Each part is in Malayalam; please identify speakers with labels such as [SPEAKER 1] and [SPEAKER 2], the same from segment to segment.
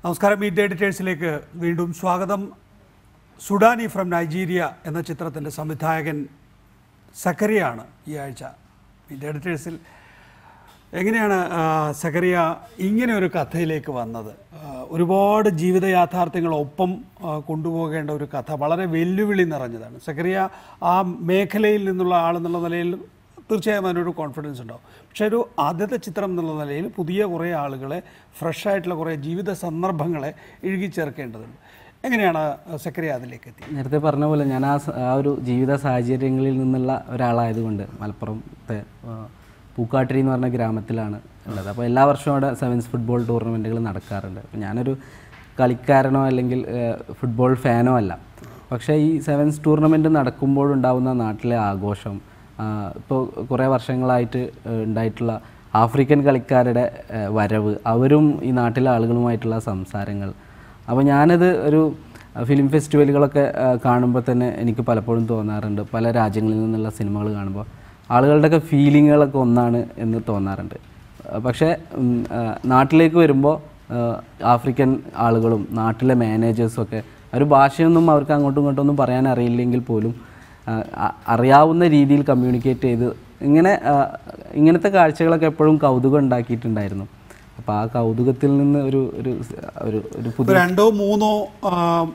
[SPEAKER 1] നമസ്കാരം മീറ്റ് എഡിറ്റേഴ്സിലേക്ക് വീണ്ടും സ്വാഗതം സുഡാനി ഫ്രം നൈജീരിയ എന്ന ചിത്രത്തിൻ്റെ സംവിധായകൻ സക്കറിയാണ് ഈ ആഴ്ച മീറ്റ് എഡിറ്റേഴ്സിൽ എങ്ങനെയാണ് ആ, സക്കറിയ ഇങ്ങനെ ഒരു കഥയിലേക്ക് വന്നത് ആ, ഒരുപാട് ജീവിത യാഥാർത്ഥ്യങ്ങളൊപ്പം ആ, കൊണ്ടുപോകേണ്ട ഒരു കഥ വളരെ വെല്ലുവിളി നിറഞ്ഞതാണ് സക്കറിയ ആ മേഖലയിൽ നിന്നുള്ള ആളെന്നുള്ള നിലയിൽ തീർച്ചയായും അതിനൊരു കോൺഫിഡൻസ് ഉണ്ടാവും പക്ഷേ ഒരു ആദ്യത്തെ ചിത്രം എന്നുള്ള നിലയിൽ പുതിയ കുറേ ആളുകളെ ഫ്രഷ് ആയിട്ടുള്ള കുറേ ജീവിത സന്ദർഭങ്ങളെ ഇഴുകിച്ചേർക്കേണ്ടതുണ്ട് എങ്ങനെയാണ് സക്കറിയ അതിലേക്ക് എത്തി
[SPEAKER 2] നേരത്തെ പറഞ്ഞ പോലെ ഞാൻ ആ സ- ആ ഒരു ജീവിത സാഹചര്യങ്ങളിൽ നിന്നുള്ള ഒരാളായതുകൊണ്ട് മലപ്പുറത്തെ ആ, പൂക്കാട്ടിരി എന്ന് പറഞ്ഞ ഗ്രാമത്തിലാണ് ഉള്ളത് അപ്പോൾ എല്ലാ വർഷവും അവിടെ സെവൻസ് ഫുട്ബോൾ ടൂർണമെൻറ്റുകൾ നടക്കാറുണ്ട് അപ്പോൾ ഞാനൊരു കളിക്കാരനോ അല്ലെങ്കിൽ ആ, ഫുട്ബോൾ ഫാനോ അല്ല പക്ഷേ ഈ സെവൻസ് ടൂർണമെൻറ്റ് നടക്കുമ്പോഴുണ്ടാവുന്ന നാട്ടിലെ ആഘോഷം ഇപ്പോൾ കുറേ വർഷങ്ങളായിട്ട് ആ, ഉണ്ടായിട്ടുള്ള ആഫ്രിക്കൻ കളിക്കാരുടെ ആ, വരവ് അവരും ഈ നാട്ടിലെ ആളുകളുമായിട്ടുള്ള സംസാരങ്ങൾ അപ്പോൾ ഞാനത് ഒരു ഫിലിം ഫെസ്റ്റിവലുകളൊക്കെ കാണുമ്പോൾ തന്നെ എനിക്ക് പലപ്പോഴും തോന്നാറുണ്ട് പല രാജ്യങ്ങളിൽ നിന്നുള്ള സിനിമകൾ കാണുമ്പോൾ ആളുകളുടെയൊക്കെ ഫീലിങ്ങുകളൊക്കെ ഒന്നാണ് എന്ന് തോന്നാറുണ്ട് ആ, പക്ഷേ ഉം, ആ, നാട്ടിലേക്ക് വരുമ്പോൾ ആ, ആഫ്രിക്കൻ ആളുകളും നാട്ടിലെ മാനേജേഴ്സും ഒക്കെ ഒരു ഭാഷയൊന്നും അവർക്ക് അങ്ങോട്ടും ഇങ്ങോട്ടും ഒന്നും പറയാൻ അറിയില്ലെങ്കിൽ പോലും ആ, അ- അറിയാവുന്ന രീതിയിൽ കമ്മ്യൂണിക്കേറ്റ് ചെയ്ത് ഇങ്ങനെ ആ, ഇങ്ങനത്തെ കാഴ്ചകളൊക്കെ എപ്പോഴും കൗതുകം ഉണ്ടാക്കിയിട്ടുണ്ടായിരുന്നു അപ്പോൾ ആ കൗതുകത്തിൽ നിന്ന് ഒരു ഒരു സ്- ഒരു ഒരു പുതിയ
[SPEAKER 1] ഇപ്പോൾ രണ്ടോ മൂന്നോ ആ,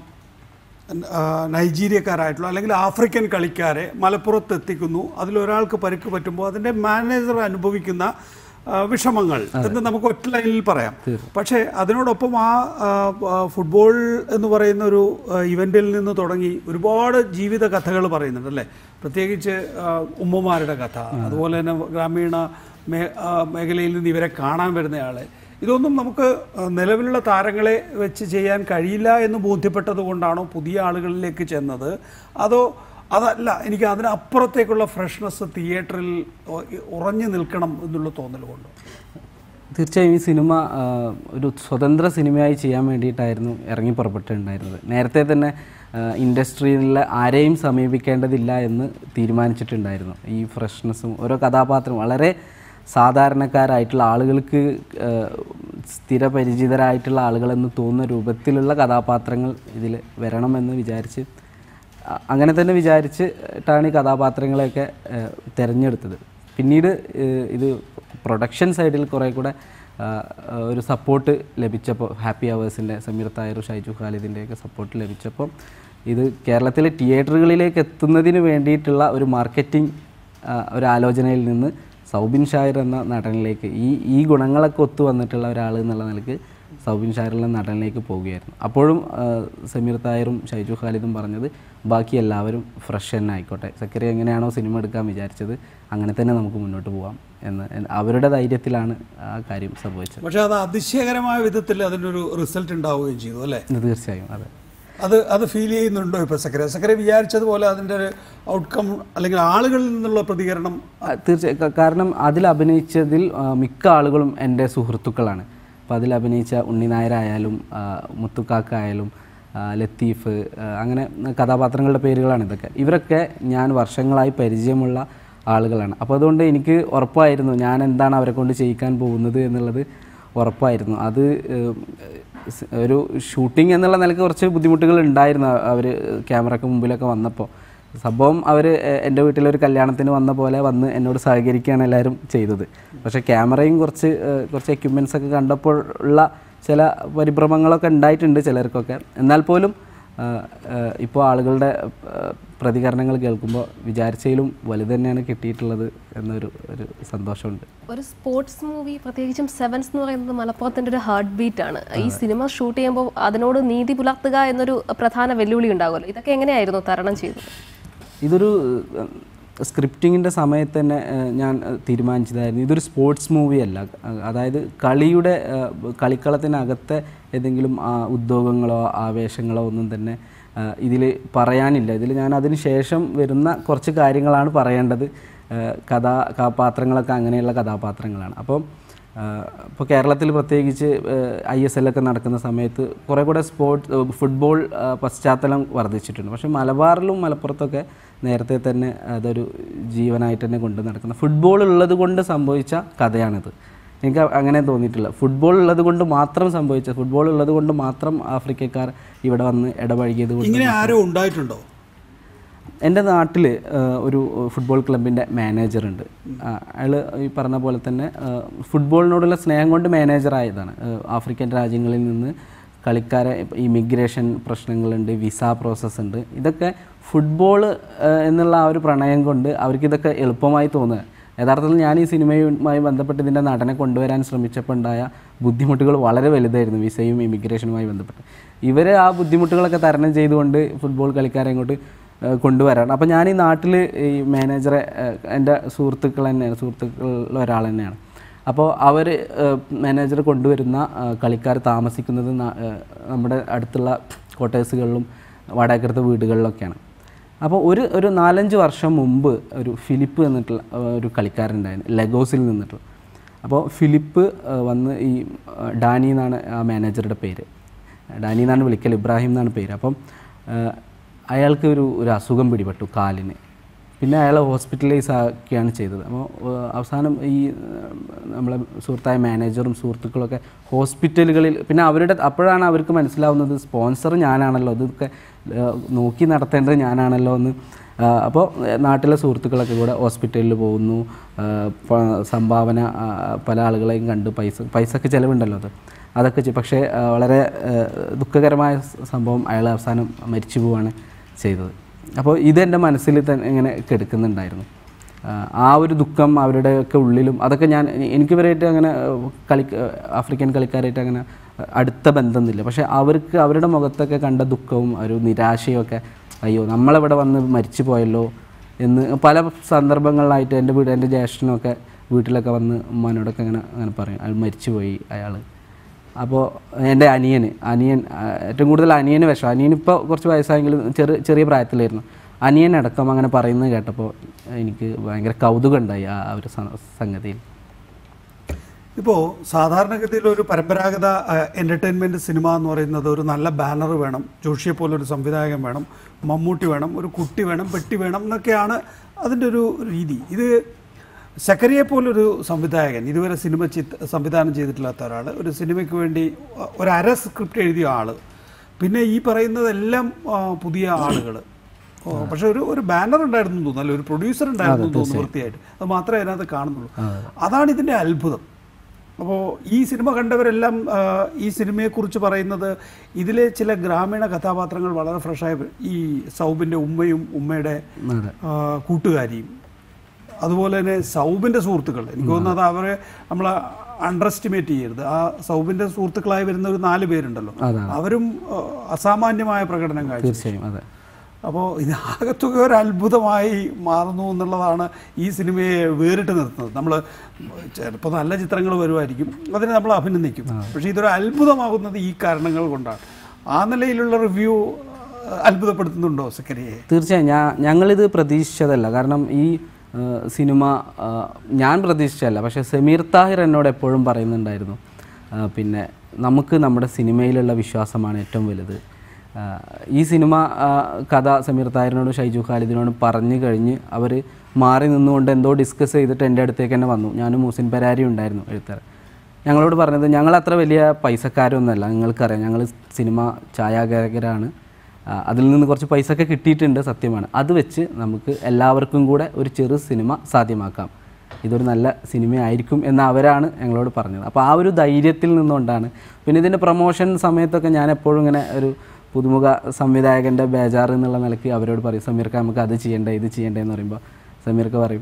[SPEAKER 1] ആ, നൈജീരിയക്കാരായിട്ടുള്ള അല്ലെങ്കിൽ ആഫ്രിക്കൻ കളിക്കാരെ മലപ്പുറത്ത് എത്തിക്കുന്നു അതിലൊരാൾക്ക് പരിക്ക് പറ്റുമ്പോൾ അതിൻ്റെ മാനേജർ അനുഭവിക്കുന്ന ആ, വിഷമങ്ങൾ എന്ന് നമുക്ക് ഒറ്റ ലൈനിൽ പറയാം പക്ഷേ അതിനോടൊപ്പം ആ ആ, ആ, ഫുട്ബോൾ എന്ന് പറയുന്ന ഒരു ആ, ഇവന്റിൽ നിന്ന് തുടങ്ങി ഒരുപാട് ജീവിത കഥകൾ പറയുന്നുണ്ട് അല്ലേ പ്രത്യേകിച്ച് ആ, ഉമ്മമാരുടെ കഥ അതുപോലെ തന്നെ ഗ്രാമീണ മേ ആ, മേഖലയിൽ നിന്ന് ഇവരെ കാണാൻ വരുന്നയാളെ ഇതൊന്നും നമുക്ക് ആ, നിലവിലുള്ള താരങ്ങളെ വെച്ച് ചെയ്യാൻ കഴിയില്ല എന്ന് ബോധ്യപ്പെട്ടത് കൊണ്ടാണോ പുതിയ ആളുകളിലേക്ക് ചെന്നത് അതോ അതല്ല എനിക്ക് അതിനപ്പുറത്തേക്കുള്ള ഫ്രഷ്നെസ് തിയേറ്ററിൽ ഉ- ഉറഞ്ഞു നിൽക്കണം എന്നുള്ള തോന്നൽ കൊണ്ടോ
[SPEAKER 2] തീർച്ചയായും ഈ സിനിമ ആ, ഒരു സ്വതന്ത്ര സിനിമയായി ചെയ്യാൻ വേണ്ടിയിട്ടായിരുന്നു ഇറങ്ങി പുറപ്പെട്ടിട്ടുണ്ടായിരുന്നത് നേരത്തെ തന്നെ ഇൻഡസ്ട്രിയിലെ ആരെയും സമീപിക്കേണ്ടതില്ല എന്ന് തീരുമാനിച്ചിട്ടുണ്ടായിരുന്നു ഈ ഫ്രഷ്നെസ്സും ഓരോ കഥാപാത്രം വളരെ സാധാരണക്കാരായിട്ടുള്ള ആളുകൾക്ക് ആ, സ്ഥിരപരിചിതരായിട്ടുള്ള ആളുകളെന്ന് തോന്നുന്ന രൂപത്തിലുള്ള കഥാപാത്രങ്ങൾ ഇതിൽ വരണമെന്ന് വിചാരിച്ച് അ- അങ്ങനെ തന്നെ വിചാരിച്ചിട്ടാണ് ഈ കഥാപാത്രങ്ങളെയൊക്കെ ഏഹ്, തിരഞ്ഞെടുത്തത് പിന്നീട് ഏഹ്, ഇത് പ്രൊഡക്ഷൻ സൈഡിൽ കുറേ കൂടെ ആ, ആ, ഒരു സപ്പോർട്ട് ലഭിച്ചപ്പോൾ ഹാപ്പി അവേഴ്സിൻ്റെ സമീർ തായർ ഷൈജു ഖാലിദിൻ്റെയൊക്കെ സപ്പോർട്ട് ലഭിച്ചപ്പോൾ ഇത് കേരളത്തിലെ തിയേറ്ററുകളിലേക്ക് എത്തുന്നതിന് വേണ്ടിയിട്ടുള്ള ഒരു മാർക്കറ്റിംഗ് ഒരു ആലോചനയിൽ നിന്ന് സൗബിൻ ഷായർ എന്ന നടനിലേക്ക് ഈ ഈ ഗുണങ്ങളൊക്കെ ഒത്തു വന്നിട്ടുള്ള ഒരാൾ എന്നുള്ള നിലക്ക് സൗബിൻ ഷായറുള്ള നടനിലേക്ക് പോവുകയായിരുന്നു അപ്പോഴും ആ, സമീർ തായറും ഷൈജു ഖാലിദും പറഞ്ഞത് ബാക്കി എല്ലാവരും ഫ്രഷ് തന്നെ ആയിക്കോട്ടെ സക്കറി എങ്ങനെയാണോ സിനിമ എടുക്കാൻ വിചാരിച്ചത് അങ്ങനെ തന്നെ നമുക്ക് മുന്നോട്ട് പോകാം എന്ന് എന്ന് അവരുടെ ധൈര്യത്തിലാണ് ആ കാര്യം സംഭവിച്ചത്
[SPEAKER 1] പക്ഷേ അത് അതിശയകരമായ വിധത്തിൽ അതിനൊരു റിസൾട്ട് ഉണ്ടാവുകയും ചെയ്തു അല്ലേ
[SPEAKER 2] ഇത് തീർച്ചയായും അതെ
[SPEAKER 1] അത് അത് ഫീൽ ചെയ്യുന്നുണ്ടോ ഇപ്പോൾ സക്കര സക്കര വിചാരിച്ചതുപോലെ അതിൻ്റെ ഒരു ഔട്ട്കം അല്ലെങ്കിൽ ആളുകളിൽ നിന്നുള്ള പ്രതികരണം
[SPEAKER 2] തീർച്ചയായും ക- കാരണം അതിൽ അഭിനയിച്ചതിൽ ആ, മിക്ക ആളുകളും എൻ്റെ സുഹൃത്തുക്കളാണ് അപ്പോൾ അതിൽ അഭിനയിച്ച ഉണ്ണിനായരായാലും ആ, മുത്തുക്കാക്കായാലും ആ, ലത്തീഫ് ആ, അങ്ങനെ കഥാപാത്രങ്ങളുടെ പേരുകളാണ് ഇതൊക്കെ ഇവരൊക്കെ ഞാൻ വർഷങ്ങളായി പരിചയമുള്ള ആളുകളാണ് അപ്പോൾ അതുകൊണ്ട് എനിക്ക് ഉറപ്പായിരുന്നു ഞാൻ എന്താണ് അവരെ കൊണ്ട് ചെയ്യിക്കാൻ പോകുന്നത് എന്നുള്ളത് ഉറപ്പായിരുന്നു അത് ഏഹ്, സ് ഒരു ഷൂട്ടിംഗ് എന്നുള്ള നിലയ്ക്ക് കുറച്ച് ബുദ്ധിമുട്ടുകൾ ഉണ്ടായിരുന്നു അവർ ക്യാമറയ്ക്ക് മുമ്പിലൊക്കെ വന്നപ്പോൾ സംഭവം അവർ എൻ്റെ വീട്ടിലൊരു കല്യാണത്തിന് വന്ന പോലെ വന്ന് എന്നോട് സഹകരിക്കുകയാണ് എല്ലാവരും ചെയ്തത് പക്ഷേ ക്യാമറയും കുറച്ച് ഏഹ്, കുറച്ച് എക്യുപ്മെൻറ്റ്സ് ഒക്കെ കണ്ടപ്പോൾ ഉള്ള ചില പരിഭ്രമങ്ങളൊക്കെ ഉണ്ടായിട്ടുണ്ട് ചിലർക്കൊക്കെ എന്നാൽ പോലും ഇപ്പോൾ ആളുകളുടെ ഏഹ്, പ്രതികരണങ്ങൾ കേൾക്കുമ്പോൾ വിചാരിച്ചതിലും വലുത് തന്നെയാണ് കിട്ടിയിട്ടുള്ളത് എന്നൊരു ഒരു സന്തോഷമുണ്ട്
[SPEAKER 3] ഒരു സ്പോർട്സ് മൂവി പ്രത്യേകിച്ചും സെവൻസ് എന്ന് പറയുന്നത് മലപ്പുറത്തിന്റെ ഒരു ഹാർട്ട് ബീറ്റ് ആണ് ഈ സിനിമ ഷൂട്ട് ചെയ്യുമ്പോൾ അതിനോട് നീതി പുലർത്തുക എന്നൊരു പ്രധാന വെല്ലുവിളി ഉണ്ടാകുമല്ലോ ഇതൊക്കെ എങ്ങനെയായിരുന്നു തരണം ചെയ്തത്
[SPEAKER 2] ഇതൊരു സ്ക്രിപ്റ്റിങ്ങിൻ്റെ സമയത്ത് തന്നെ ഏഹ്, ഞാൻ ഏഹ്, തീരുമാനിച്ചതായിരുന്നു ഇതൊരു സ്പോർട്സ് മൂവി അല്ല അഹ് അതായത് കളിയുടെ ഏഹ്, കളിക്കളത്തിനകത്തെ ഏതെങ്കിലും ആ, ഉദ്യോഗങ്ങളോ ആവേശങ്ങളോ ഒന്നും തന്നെ ഇതിൽ പറയാനില്ല ഇതിൽ ഞാൻ അതിന് ശേഷം വരുന്ന കുറച്ച് കാര്യങ്ങളാണ് പറയേണ്ടത് ഏഹ്, കഥാ കഥാപാത്രങ്ങളൊക്കെ അങ്ങനെയുള്ള കഥാപാത്രങ്ങളാണ് അപ്പം ഇപ്പോൾ കേരളത്തിൽ പ്രത്യേകിച്ച് ഐ എസ് എല്ലൊക്കെ നടക്കുന്ന സമയത്ത് കുറേ കൂടെ സ്പോർട്സ് ഫുട്ബോൾ ആ, പശ്ചാത്തലം വർദ്ധിച്ചിട്ടുണ്ട് പക്ഷേ മലബാറിലും മലപ്പുറത്തൊക്കെ നേരത്തെ തന്നെ അതൊരു ജീവനായിട്ട് തന്നെ കൊണ്ട് നടക്കുന്ന ഫുട്ബോൾ ഉള്ളത് കൊണ്ട് സംഭവിച്ച കഥയാണിത് എനിക്ക് അങ്ങനെ തോന്നിയിട്ടില്ല ഫുട്ബോൾ ഉള്ളത് കൊണ്ട് മാത്രം സംഭവിച്ച ഫുട്ബോൾ ഉള്ളത് കൊണ്ട് മാത്രം ആഫ്രിക്കക്കാർ ഇവിടെ വന്ന് ഇടപഴകിയത് കൊണ്ട്
[SPEAKER 1] ഇങ്ങനെ ആരോ ഉണ്ടായിട്ടുണ്ടോ
[SPEAKER 2] എൻ്റെ നാട്ടിൽ ഒരു ഫുട്ബോൾ ക്ലബിൻ്റെ മാനേജറുണ്ട് അയാൾ ഈ പറഞ്ഞ പോലെ തന്നെ ആ, ഫുട്ബോളിനോടുള്ള സ്നേഹം കൊണ്ട് മാനേജറായതാണ് ആ, ആഫ്രിക്കൻ രാജ്യങ്ങളിൽ നിന്ന് കളിക്കാരെ ഇമിഗ്രേഷൻ പ്രശ്നങ്ങളുണ്ട് വിസ പ്രോസസ്സ് ഉണ്ട് ഇതൊക്കെ ഫുട്ബോൾ എന്നുള്ള ആ ഒരു പ്രണയം കൊണ്ട് അവർക്ക് ഇതൊക്കെ എളുപ്പമായി തോന്നുക യഥാർത്ഥത്തിൽ ഞാൻ ഈ സിനിമയുമായി ബന്ധപ്പെട്ട് ഇതിൻ്റെ നടനെ കൊണ്ടുവരാൻ ശ്രമിച്ചപ്പോൾ ഉണ്ടായ ബുദ്ധിമുട്ടുകൾ വളരെ വലുതായിരുന്നു വിസയും ഇമിഗ്രേഷനുമായി ബന്ധപ്പെട്ട് ഇവർ ആ ബുദ്ധിമുട്ടുകളൊക്കെ തരണം ചെയ്തുകൊണ്ട് ഫുട്ബോൾ കളിക്കാരെ ഇങ്ങോട്ട് ഏഹ് കൊണ്ടുവരാണ് അപ്പോൾ ഞാൻ ഈ നാട്ടിൽ ഈ മാനേജറെ ഏഹ് എൻ്റെ സുഹൃത്തുക്കൾ തന്നെയാണ് സുഹൃത്തുക്കളിൽ ഒരാൾ തന്നെയാണ് അപ്പോൾ അവർ മാനേജർ കൊണ്ടുവരുന്ന കളിക്കാർ താമസിക്കുന്നത് ന- ഏഹ് നമ്മുടെ അടുത്തുള്ള ക്വാർട്ടേഴ്സുകളിലും വാടകയ്ക്കെടുത്ത വീടുകളിലൊക്കെയാണ് അപ്പോൾ ഒരു ഒരു നാലഞ്ച് വർഷം മുമ്പ് ഒരു ഫിലിപ്പ് എന്നിട്ടുള്ള ഏഹ് ഒരു കളിക്കാരുണ്ടായിരുന്നു ലെഗോസിൽ നിന്നിട്ടുള്ള അപ്പോൾ ഫിലിപ്പ് ഏഹ് വന്ന് ഈ ഏഹ് ഡാനി എന്നാണ് ആ മാനേജറുടെ പേര് ഡാനി എന്നാണ് വിളിക്കൽ ഇബ്രാഹിം എന്നാണ് പേര് അപ്പം ഏഹ് അയാൾക്ക് ഒരു ഒരു അസുഖം പിടിപെട്ടു കാലിന് പിന്നെ അയാളെ ഹോസ്പിറ്റലൈസ് ആക്കിയാണ് ചെയ്തത് അപ്പോൾ ഏഹ് അവസാനം ഈ ഏഹ് നമ്മളെ സുഹൃത്തായ മാനേജറും സുഹൃത്തുക്കളൊക്കെ ഹോസ്പിറ്റലുകളിൽ പിന്നെ അവരുടെ അപ്പോഴാണ് അവർക്ക് മനസ്സിലാവുന്നത് സ്പോൺസർ ഞാനാണല്ലോ ഇതൊക്കെ ഏഹ് നോക്കി നടത്തേണ്ടത് ഞാനാണല്ലോ എന്ന് ആഹ് അപ്പോൾ ഏഹ് നാട്ടിലെ സുഹൃത്തുക്കളൊക്കെ കൂടെ ഹോസ്പിറ്റലിൽ പോകുന്നു ആഹ് പ- സംഭാവന ആഹ് പല ആളുകളെയും കണ്ട് പൈസ പൈസക്ക് ചിലവുണ്ടല്ലോ അത് അതൊക്കെ ചെയ്യും പക്ഷേ ആഹ് വളരെ ആഹ് ദുഃഖകരമായ സ- സംഭവം അയാൾ അവസാനം മരിച്ചു പോവാണ് ചെയ്തത് അപ്പോൾ ഇതെൻ്റെ മനസ്സിൽ തന്നെ ഇങ്ങനെ കെടുക്കുന്നുണ്ടായിരുന്നു ആഹ് ആ ഒരു ദുഃഖം അവരുടെയൊക്കെ ഉള്ളിലും അതൊക്കെ ഞാൻ എനിക്ക് ഇവരായിട്ട് അങ്ങനെ ആഹ് കളി ആഫ്രിക്കൻ കളിക്കാരായിട്ട് അങ്ങനെ അടുത്ത ബന്ധമൊന്നുമില്ല പക്ഷേ അവർക്ക് അവരുടെ മുഖത്തൊക്കെ കണ്ട ദുഃഖവും ഒരു നിരാശയും ഒക്കെ അയ്യോ നമ്മളവിടെ വന്ന് മരിച്ചു പോയല്ലോ എന്ന് പല സന്ദർഭങ്ങളിലായിട്ട് എൻ്റെ വീട് എൻ്റെ ജ്യേഷ്ഠനൊക്കെ വീട്ടിലൊക്കെ വന്ന് ഉമ്മാനോടൊക്കെ അങ്ങനെ അങ്ങനെ പറയും അയാൾ മരിച്ചുപോയി അയാൾ അപ്പോൾ എൻ്റെ അനിയന് അനിയൻ ആ, ഏറ്റവും കൂടുതൽ അനിയന് വിഷം അനിയൻ ഇപ്പോൾ കുറച്ച് വയസ്സായെങ്കിലും ചെറിയ ചെറിയ പ്രായത്തിലായിരുന്നു അനിയനടക്കം അങ്ങനെ പറയുന്നത് കേട്ടപ്പോൾ എനിക്ക് ഭയങ്കര കൗതുകം ഉണ്ടായി ആ ആ ഒരു സ- സംഗതിയിൽ
[SPEAKER 1] ഇപ്പോൾ സാധാരണഗതിയിൽ ഒരു പരമ്പരാഗത എൻ്റർടൈൻമെൻറ്റ് സിനിമ എന്ന് പറയുന്നത് ഒരു നല്ല ബാനർ വേണം ജോഷിയെ പോലെ ഒരു സംവിധായകൻ വേണം മമ്മൂട്ടി വേണം ഒരു കുട്ടി വേണം പെട്ടി വേണം എന്നൊക്കെയാണ് അതിൻ്റെ ഒരു രീതി ഇത് സക്കരിയെ പോലൊരു സംവിധായകൻ ഇതുവരെ സിനിമ ചിത് സംവിധാനം ചെയ്തിട്ടില്ലാത്ത ഒരാൾ ഒരു സിനിമയ്ക്ക് വേണ്ടി ഒരു അര സ്ക്രിപ്റ്റ് എഴുതിയ ആൾ പിന്നെ ഈ പറയുന്നതെല്ലാം ആ, പുതിയ ആളുകൾ പക്ഷെ ഒരു ഒരു ബാനർ ഉണ്ടായിരുന്നു എന്ന് തോന്നുന്നു അല്ലെ ഒരു പ്രൊഡ്യൂസർ ഉണ്ടായിരുന്നു എന്ന് തോന്നുന്നു വൃത്തിയായിട്ട് അത് മാത്രമേ അതിനകത്ത് കാണുന്നുള്ളൂ അതാണ് ഇതിൻ്റെ അത്ഭുതം അപ്പോൾ ഈ സിനിമ കണ്ടവരെല്ലാം ആ, ഈ സിനിമയെക്കുറിച്ച് പറയുന്നത് ഇതിലെ ചില ഗ്രാമീണ കഥാപാത്രങ്ങൾ വളരെ ഫ്രഷായ ഈ സൗബിൻ്റെ ഉമ്മയും ഉമ്മയുടെ
[SPEAKER 2] അതെ
[SPEAKER 1] ആ, കൂട്ടുകാരിയും അതുപോലെ തന്നെ സൗബിൻ്റെ സുഹൃത്തുക്കൾ എനിക്ക് തോന്നുന്നത് അവരെ നമ്മൾ അണ്ടർ എസ്റ്റിമേറ്റ് ചെയ്യരുത് ആ സൗബിൻ്റെ സുഹൃത്തുക്കളായി വരുന്ന ഒരു നാല് പേരുണ്ടല്ലോ
[SPEAKER 2] അതാണ്.
[SPEAKER 1] അവരും ആ, അസാമാന്യമായ പ്രകടനം കാഴ്ച
[SPEAKER 2] തീർച്ചയായും അതെ
[SPEAKER 1] അപ്പോൾ ഇത് ആകത്തുക ഒരു അത്ഭുതമായി മാറുന്നു എന്നുള്ളതാണ് ഈ സിനിമയെ വേറിട്ട് നിർത്തുന്നത് നമ്മൾ ചിലപ്പോൾ നല്ല ചിത്രങ്ങൾ വരുമായിരിക്കും അതിനെ നമ്മൾ അഭിനന്ദിക്കും പക്ഷേ ഇതൊരു അത്ഭുതമാകുന്നത് ഈ കാരണങ്ങൾ കൊണ്ടാണ് ആ നിലയിലുള്ള റിവ്യൂ അത്ഭുതപ്പെടുത്തുന്നുണ്ടോ സെക്രട്ടറിയെ
[SPEAKER 2] തീർച്ചയായും ഞാൻ ഞങ്ങളിത് പ്രതീക്ഷിച്ചതല്ല കാരണം ഈ ആ, സിനിമ ആ, ഞാൻ പ്രതീക്ഷിച്ചതല്ല പക്ഷേ സമീർ താഹിർ എന്നോട് എപ്പോഴും പറയുന്നുണ്ടായിരുന്നു ആ, പിന്നെ നമുക്ക് നമ്മുടെ സിനിമയിലുള്ള വിശ്വാസമാണ് ഏറ്റവും വലുത് ആ, ഈ സിനിമ ആ, കഥ സമീർ താഹിറിനോടും ഷൈജു ഖാലിദിനോടും പറഞ്ഞു കഴിഞ്ഞ് അവർ മാറി നിന്നുകൊണ്ട് എന്തോ ഡിസ്കസ് ചെയ്തിട്ട് എൻ്റെ അടുത്തേക്ക് തന്നെ വന്നു ഞാനും മുസിൻ പരാരി ഉണ്ടായിരുന്നു എഴുത്തർ ഞങ്ങളോട് പറഞ്ഞത് ഞങ്ങൾ അത്ര വലിയ പൈസക്കാരൊന്നുമല്ല നിങ്ങൾക്കറിയാം ഞങ്ങൾ സിനിമ ഛായാഗ്രഹകരാണ് ആ, അതിൽ നിന്ന് കുറച്ച് പൈസ ഒക്കെ കിട്ടിയിട്ടുണ്ട് സത്യമാണ് അത് വെച്ച് നമുക്ക് എല്ലാവർക്കും കൂടെ ഒരു ചെറു സിനിമ സാധ്യമാക്കാം ഇതൊരു നല്ല സിനിമയായിരിക്കും എന്ന് അവരാണ് ഞങ്ങളോട് പറഞ്ഞത് അപ്പോൾ ആ ഒരു ധൈര്യത്തിൽ നിന്നുകൊണ്ടാണ് പിന്നെ ഇതിൻ്റെ പ്രൊമോഷൻ സമയത്തൊക്കെ ഞാൻ എപ്പോഴും ഇങ്ങനെ ഒരു പുതുമുഖ സംവിധായകൻ്റെ ബേജാറ് എന്നുള്ള നിലയ്ക്ക് അവരോട് പറയും സമീർക്ക് നമുക്ക് അത് ചെയ്യണ്ടേ ഇത് ചെയ്യണ്ടേ എന്ന് പറയുമ്പോൾ സമീർക്ക് പറയും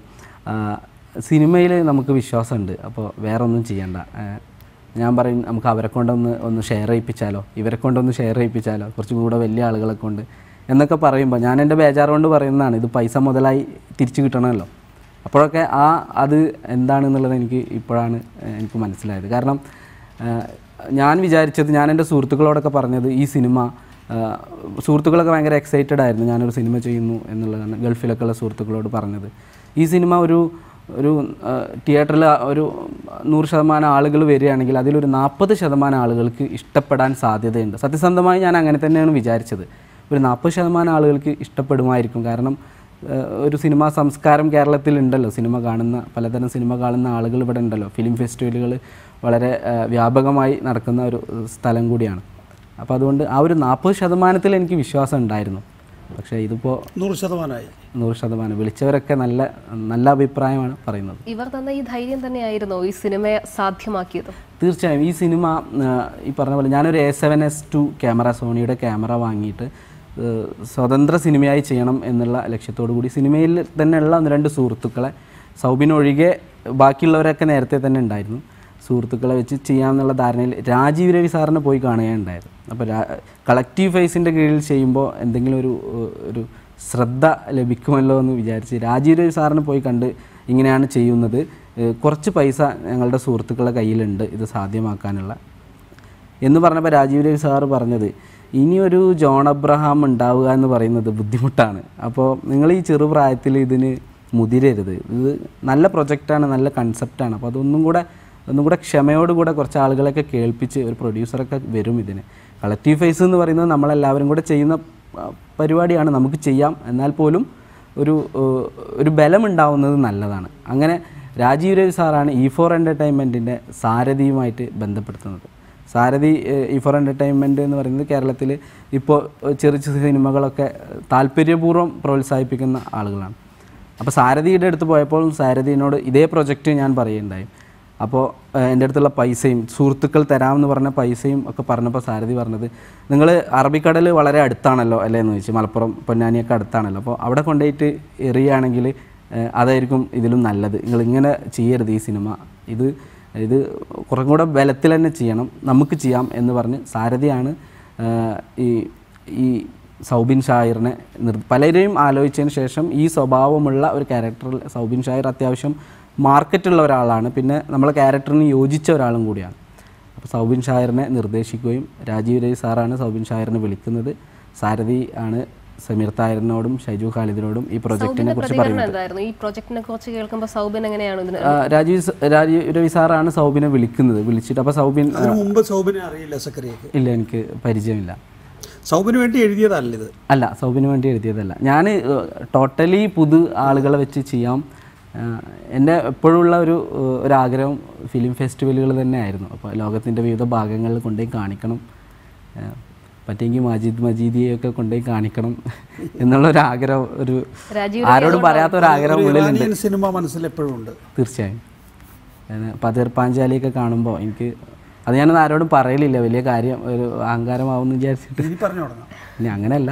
[SPEAKER 2] സിനിമയിൽ നമുക്ക് വിശ്വാസമുണ്ട് അപ്പോൾ വേറെ ഒന്നും ചെയ്യണ്ട ആ, ഞാൻ പറയും നമുക്ക് അവരെ കൊണ്ടൊന്ന് ഒന്ന് ഷെയർ ചെയ്യിപ്പിച്ചാലോ ഇവരെ കൊണ്ടൊന്ന് ഷെയർ ചെയ്യിപ്പിച്ചാലോ കുറച്ചും കൂടെ വലിയ ആളുകളെ കൊണ്ട് എന്നൊക്കെ പറയുമ്പോൾ ഞാൻ എൻ്റെ ബേജാറ് കൊണ്ട് പറയുന്നതാണ് ഇത് പൈസ മുതലായി തിരിച്ചു കിട്ടണമല്ലോ അപ്പോഴൊക്കെ ആ അത് എന്താണെന്നുള്ളത് എനിക്ക് ഇപ്പോഴാണ് ഏഹ്, എനിക്ക് മനസ്സിലായത് കാരണം ഏഹ്, ഞാൻ വിചാരിച്ചത് ഞാൻ എൻ്റെ സുഹൃത്തുക്കളോടൊക്കെ പറഞ്ഞത് ഈ സിനിമ ഏഹ്, സുഹൃത്തുക്കളൊക്കെ ഭയങ്കര എക്സൈറ്റഡ് ആയിരുന്നു ഞാനൊരു സിനിമ ചെയ്യുന്നു എന്നുള്ളതാണ് ഗൾഫിലൊക്കെ ഉള്ള സുഹൃത്തുക്കളോട് പറഞ്ഞത് ഈ സിനിമ ഒരു ഒരു തിയേറ്ററിൽ ഒരു നൂറ് ശതമാനം ആളുകൾ വരികയാണെങ്കിൽ അതിലൊരു നാൽപ്പത് ശതമാനം ആളുകൾക്ക് ഇഷ്ടപ്പെടാൻ സാധ്യതയുണ്ട് സത്യസന്ധമായി ഞാൻ അങ്ങനെ തന്നെയാണ് വിചാരിച്ചത് ഒരു നാൽപ്പത് ശതമാനം ആളുകൾക്ക് ഇഷ്ടപ്പെടുമായിരിക്കും കാരണം ഏഹ്, ഒരു സിനിമാ സംസ്കാരം കേരളത്തിലുണ്ടല്ലോ സിനിമ കാണുന്ന പലതരം സിനിമ കാണുന്ന ആളുകൾ ഇവിടെ ഉണ്ടല്ലോ ഫിലിം ഫെസ്റ്റിവലുകൾ വളരെ ഏഹ്, വ്യാപകമായി നടക്കുന്ന ഒരു സ്ഥലം കൂടിയാണ് അപ്പോൾ അതുകൊണ്ട് ആ ഒരു നാൽപ്പത് ശതമാനത്തിൽ എനിക്ക് വിശ്വാസം ഉണ്ടായിരുന്നു പക്ഷേ ഇതിപ്പോൾ
[SPEAKER 1] നൂറ് ശതമാനമായി
[SPEAKER 2] നൂറ് ശതമാനം വിളിച്ചവരൊക്കെ നല്ല നല്ല അഭിപ്രായമാണ് പറയുന്നത്
[SPEAKER 3] ഇവർ തന്ന ഈ ധൈര്യം തന്നെയായിരുന്നോ ഈ സിനിമയെ സാധ്യമാക്കിയത്
[SPEAKER 2] തീർച്ചയായും ഈ സിനിമ ആ, ഈ പറഞ്ഞ പോലെ ഞാനൊരു A seven S two camera സോണിയുടെ ക്യാമറ വാങ്ങിയിട്ട് ഏ, സ്വതന്ത്ര സിനിമയായി ചെയ്യണം എന്നുള്ള ലക്ഷ്യത്തോടു കൂടി സിനിമയിൽ തന്നെയുള്ള ഒന്ന് രണ്ട് സുഹൃത്തുക്കളെ സൗബിനൊഴികെ ബാക്കിയുള്ളവരൊക്കെ നേരത്തെ തന്നെ ഉണ്ടായിരുന്നു സുഹൃത്തുക്കളെ വെച്ച് ചെയ്യാമെന്നുള്ള ധാരണയിൽ രാജീവ് രവി സാറിനെ പോയി കാണുകയുണ്ടായത് അപ്പോൾ കളക്റ്റീവ് ഫേസിൻ്റെ കീഴിൽ ചെയ്യുമ്പോൾ എന്തെങ്കിലും ഒരു ഏഹ്, ഒരു ശ്രദ്ധ ലഭിക്കുമല്ലോ എന്ന് വിചാരിച്ച് രാജീവ് രവി സാറിനെ പോയി കണ്ട് ഇങ്ങനെയാണ് ചെയ്യുന്നത് ഏഹ്, കുറച്ച് പൈസ ഞങ്ങളുടെ സുഹൃത്തുക്കളുടെ കയ്യിലുണ്ട് ഇത് സാധ്യമാക്കാനുള്ള എന്ന് പറഞ്ഞപ്പോൾ രാജീവ് രവി സാറ് പറഞ്ഞത് ഇനിയൊരു ജോൺ അബ്രഹാം ഉണ്ടാവുക എന്ന് പറയുന്നത് ബുദ്ധിമുട്ടാണ് അപ്പോൾ നിങ്ങൾ ഈ ചെറുപ്രായത്തിൽ ഇതിന് മുതിരരുത് ഇത് നല്ല പ്രൊജക്റ്റാണ് നല്ല കൺസെപ്റ്റാണ് അപ്പോൾ അതൊന്നും കൂടെ ഒന്നും കൂടെ ക്ഷമയോടുകൂടെ കുറച്ച് ആളുകളെയൊക്കെ കേൾപ്പിച്ച് ഒരു പ്രൊഡ്യൂസറൊക്കെ വരും ഇതിന് കളക്റ്റീവ് ഫേസ് എന്ന് പറയുന്നത് നമ്മളെല്ലാവരും കൂടെ ചെയ്യുന്ന ആ, പരിപാടിയാണ് നമുക്ക് ചെയ്യാം എന്നാൽ പോലും ഒരു ഏഹ്, ഒരു ബലമുണ്ടാവുന്നത് നല്ലതാണ് അങ്ങനെ രാജീവ് രവി സാറാണ് ഇ ഫോർ എൻ്റർടൈൻമെൻറ്റിൻ്റെ സാരഥിയുമായിട്ട് ബന്ധപ്പെടുത്തുന്നത് സാരഥി ഏഹ്, ഇ ഫോർ എൻ്റർടൈൻമെൻറ്റ് എന്ന് പറയുന്നത് കേരളത്തിൽ ഇപ്പോൾ ചെറിയ ചെറിയ സിനിമകളൊക്കെ താല്പര്യപൂർവ്വം പ്രോത്സാഹിപ്പിക്കുന്ന ആളുകളാണ് അപ്പോൾ സാരഥിയുടെ അടുത്ത് പോയപ്പോൾ സാരഥിനോട് ഇതേ പ്രൊജക്റ്റ് ഞാൻ പറയുകയുണ്ടായി അപ്പോൾ ഏഹ്, എൻ്റെ അടുത്തുള്ള പൈസയും സുഹൃത്തുക്കൾ തരാമെന്ന് പറഞ്ഞ പൈസയും ഒക്കെ പറഞ്ഞപ്പോൾ സാരഥി പറഞ്ഞത് നിങ്ങൾ അറബിക്കടൽ വളരെ അടുത്താണല്ലോ അല്ലേ എന്ന് ചോദിച്ചു മലപ്പുറം പൊന്നാനിയൊക്കെ അടുത്താണല്ലോ അപ്പോൾ അവിടെ കൊണ്ടുപോയിട്ട് എറിയുകയാണെങ്കിൽ ഏഹ്, അതായിരിക്കും ഇതിലും നല്ലത് നിങ്ങൾ ഇങ്ങനെ ചെയ്യരുത് ഈ സിനിമ ഇത് ഇത് കുറച്ചും കൂടെ ബലത്തിൽ തന്നെ ചെയ്യണം നമുക്ക് ചെയ്യാം എന്ന് പറഞ്ഞ് സാരഥിയാണ് ഏഹ്, ഈ ഈ സൗബിൻ ഷായറിനെ നിർ പലരെയും ആലോചിച്ചതിന് ശേഷം ഈ സ്വഭാവമുള്ള ഒരു ക്യാരക്ടറിൽ സൗബിൻ ഷായർ അത്യാവശ്യം മാർക്കറ്റുള്ള ഒരാളാണ് പിന്നെ നമ്മളെ ക്യാരക്ടറിന് യോജിച്ച ഒരാളും കൂടിയാണ് അപ്പോൾ സൗബിൻ ഷായറിനെ നിർദ്ദേശിക്കുകയും രാജീവ് രവി സാറാണ് സൗബിൻ ഷായറിനെ വിളിക്കുന്നത് സാരഥി ആണ് സമീർ തായറിനോടും ഷൈജു ഖാലിദിനോടും ഈ പ്രൊജക്റ്റിനെ
[SPEAKER 3] സൗബിന്റെ
[SPEAKER 2] കുറിച്ച്
[SPEAKER 3] പ്രതികരണം
[SPEAKER 2] പറയുന്നത്
[SPEAKER 3] എന്തായിരുന്നു ഈ പ്രൊജക്ടിനെ കുറിച്ച് കേൾക്കുമ്പോൾ സൗബിൻ എങ്ങനെയാണ് ഇതിന്
[SPEAKER 2] ആ, രാജീവ് സ- രാജീവ് രവി സാറാണ് സൗബിനെ വിളിക്കുന്നത് വിളിച്ചിട്ട് അപ്പോൾ സൗബിൻ ആ,
[SPEAKER 1] അതിനു മുമ്പ് സൗബിനെ അറിയില്ല സക്കറിയക്ക്
[SPEAKER 2] ഇല്ല എനിക്ക് പരിചയമില്ല
[SPEAKER 1] സൗബിന് വേണ്ടി എഴുതിയതല്ല ഇത്
[SPEAKER 2] അല്ല സൗബിന് വേണ്ടി എഴുതിയതല്ല ഞാൻ ടോട്ടലി പുതു ആളുകളെ വെച്ച് ചെയ്യാം ഏഹ്, എൻ്റെ എപ്പോഴുള്ള ഒരു ഏഹ്, ഒരാഗ്രഹം ഫിലിം ഫെസ്റ്റിവലുകൾ തന്നെയായിരുന്നു അപ്പോൾ ലോകത്തിൻ്റെ വിവിധ ഭാഗങ്ങളിൽ കൊണ്ടുപോയി കാണിക്കണം ഏഹ്, പറ്റുമെങ്കിൽ മജീദ് മജീദിയെയൊക്കെ കൊണ്ടുപോയി കാണിക്കണം എന്നുള്ളൊരു ആഗ്രഹം ഒരു
[SPEAKER 3] രാജീവ്
[SPEAKER 2] ആരോടും പറയാത്ത ഒരു ആഗ്രഹം
[SPEAKER 1] ഒരു
[SPEAKER 2] ഉള്ളിലുണ്ട്
[SPEAKER 1] ഇറാനിയൻ സിനിമ മനസ്സിൽ എപ്പോഴും ഉണ്ട്
[SPEAKER 2] തീർച്ചയായും ഏഹ്, പതിർ പാഞ്ചാലിയൊക്കെ കാണുമ്പോൾ എനിക്ക് അത് ഞാനൊന്നും ആരോടും പറയലില്ല വലിയ കാര്യം ഒരു അഹങ്കാരമാവുമെന്ന് വിചാരിച്ചിട്ട്
[SPEAKER 1] ഇനി പറഞ്ഞു തുടങ്ങാം
[SPEAKER 2] ഇനി അങ്ങനെയല്ല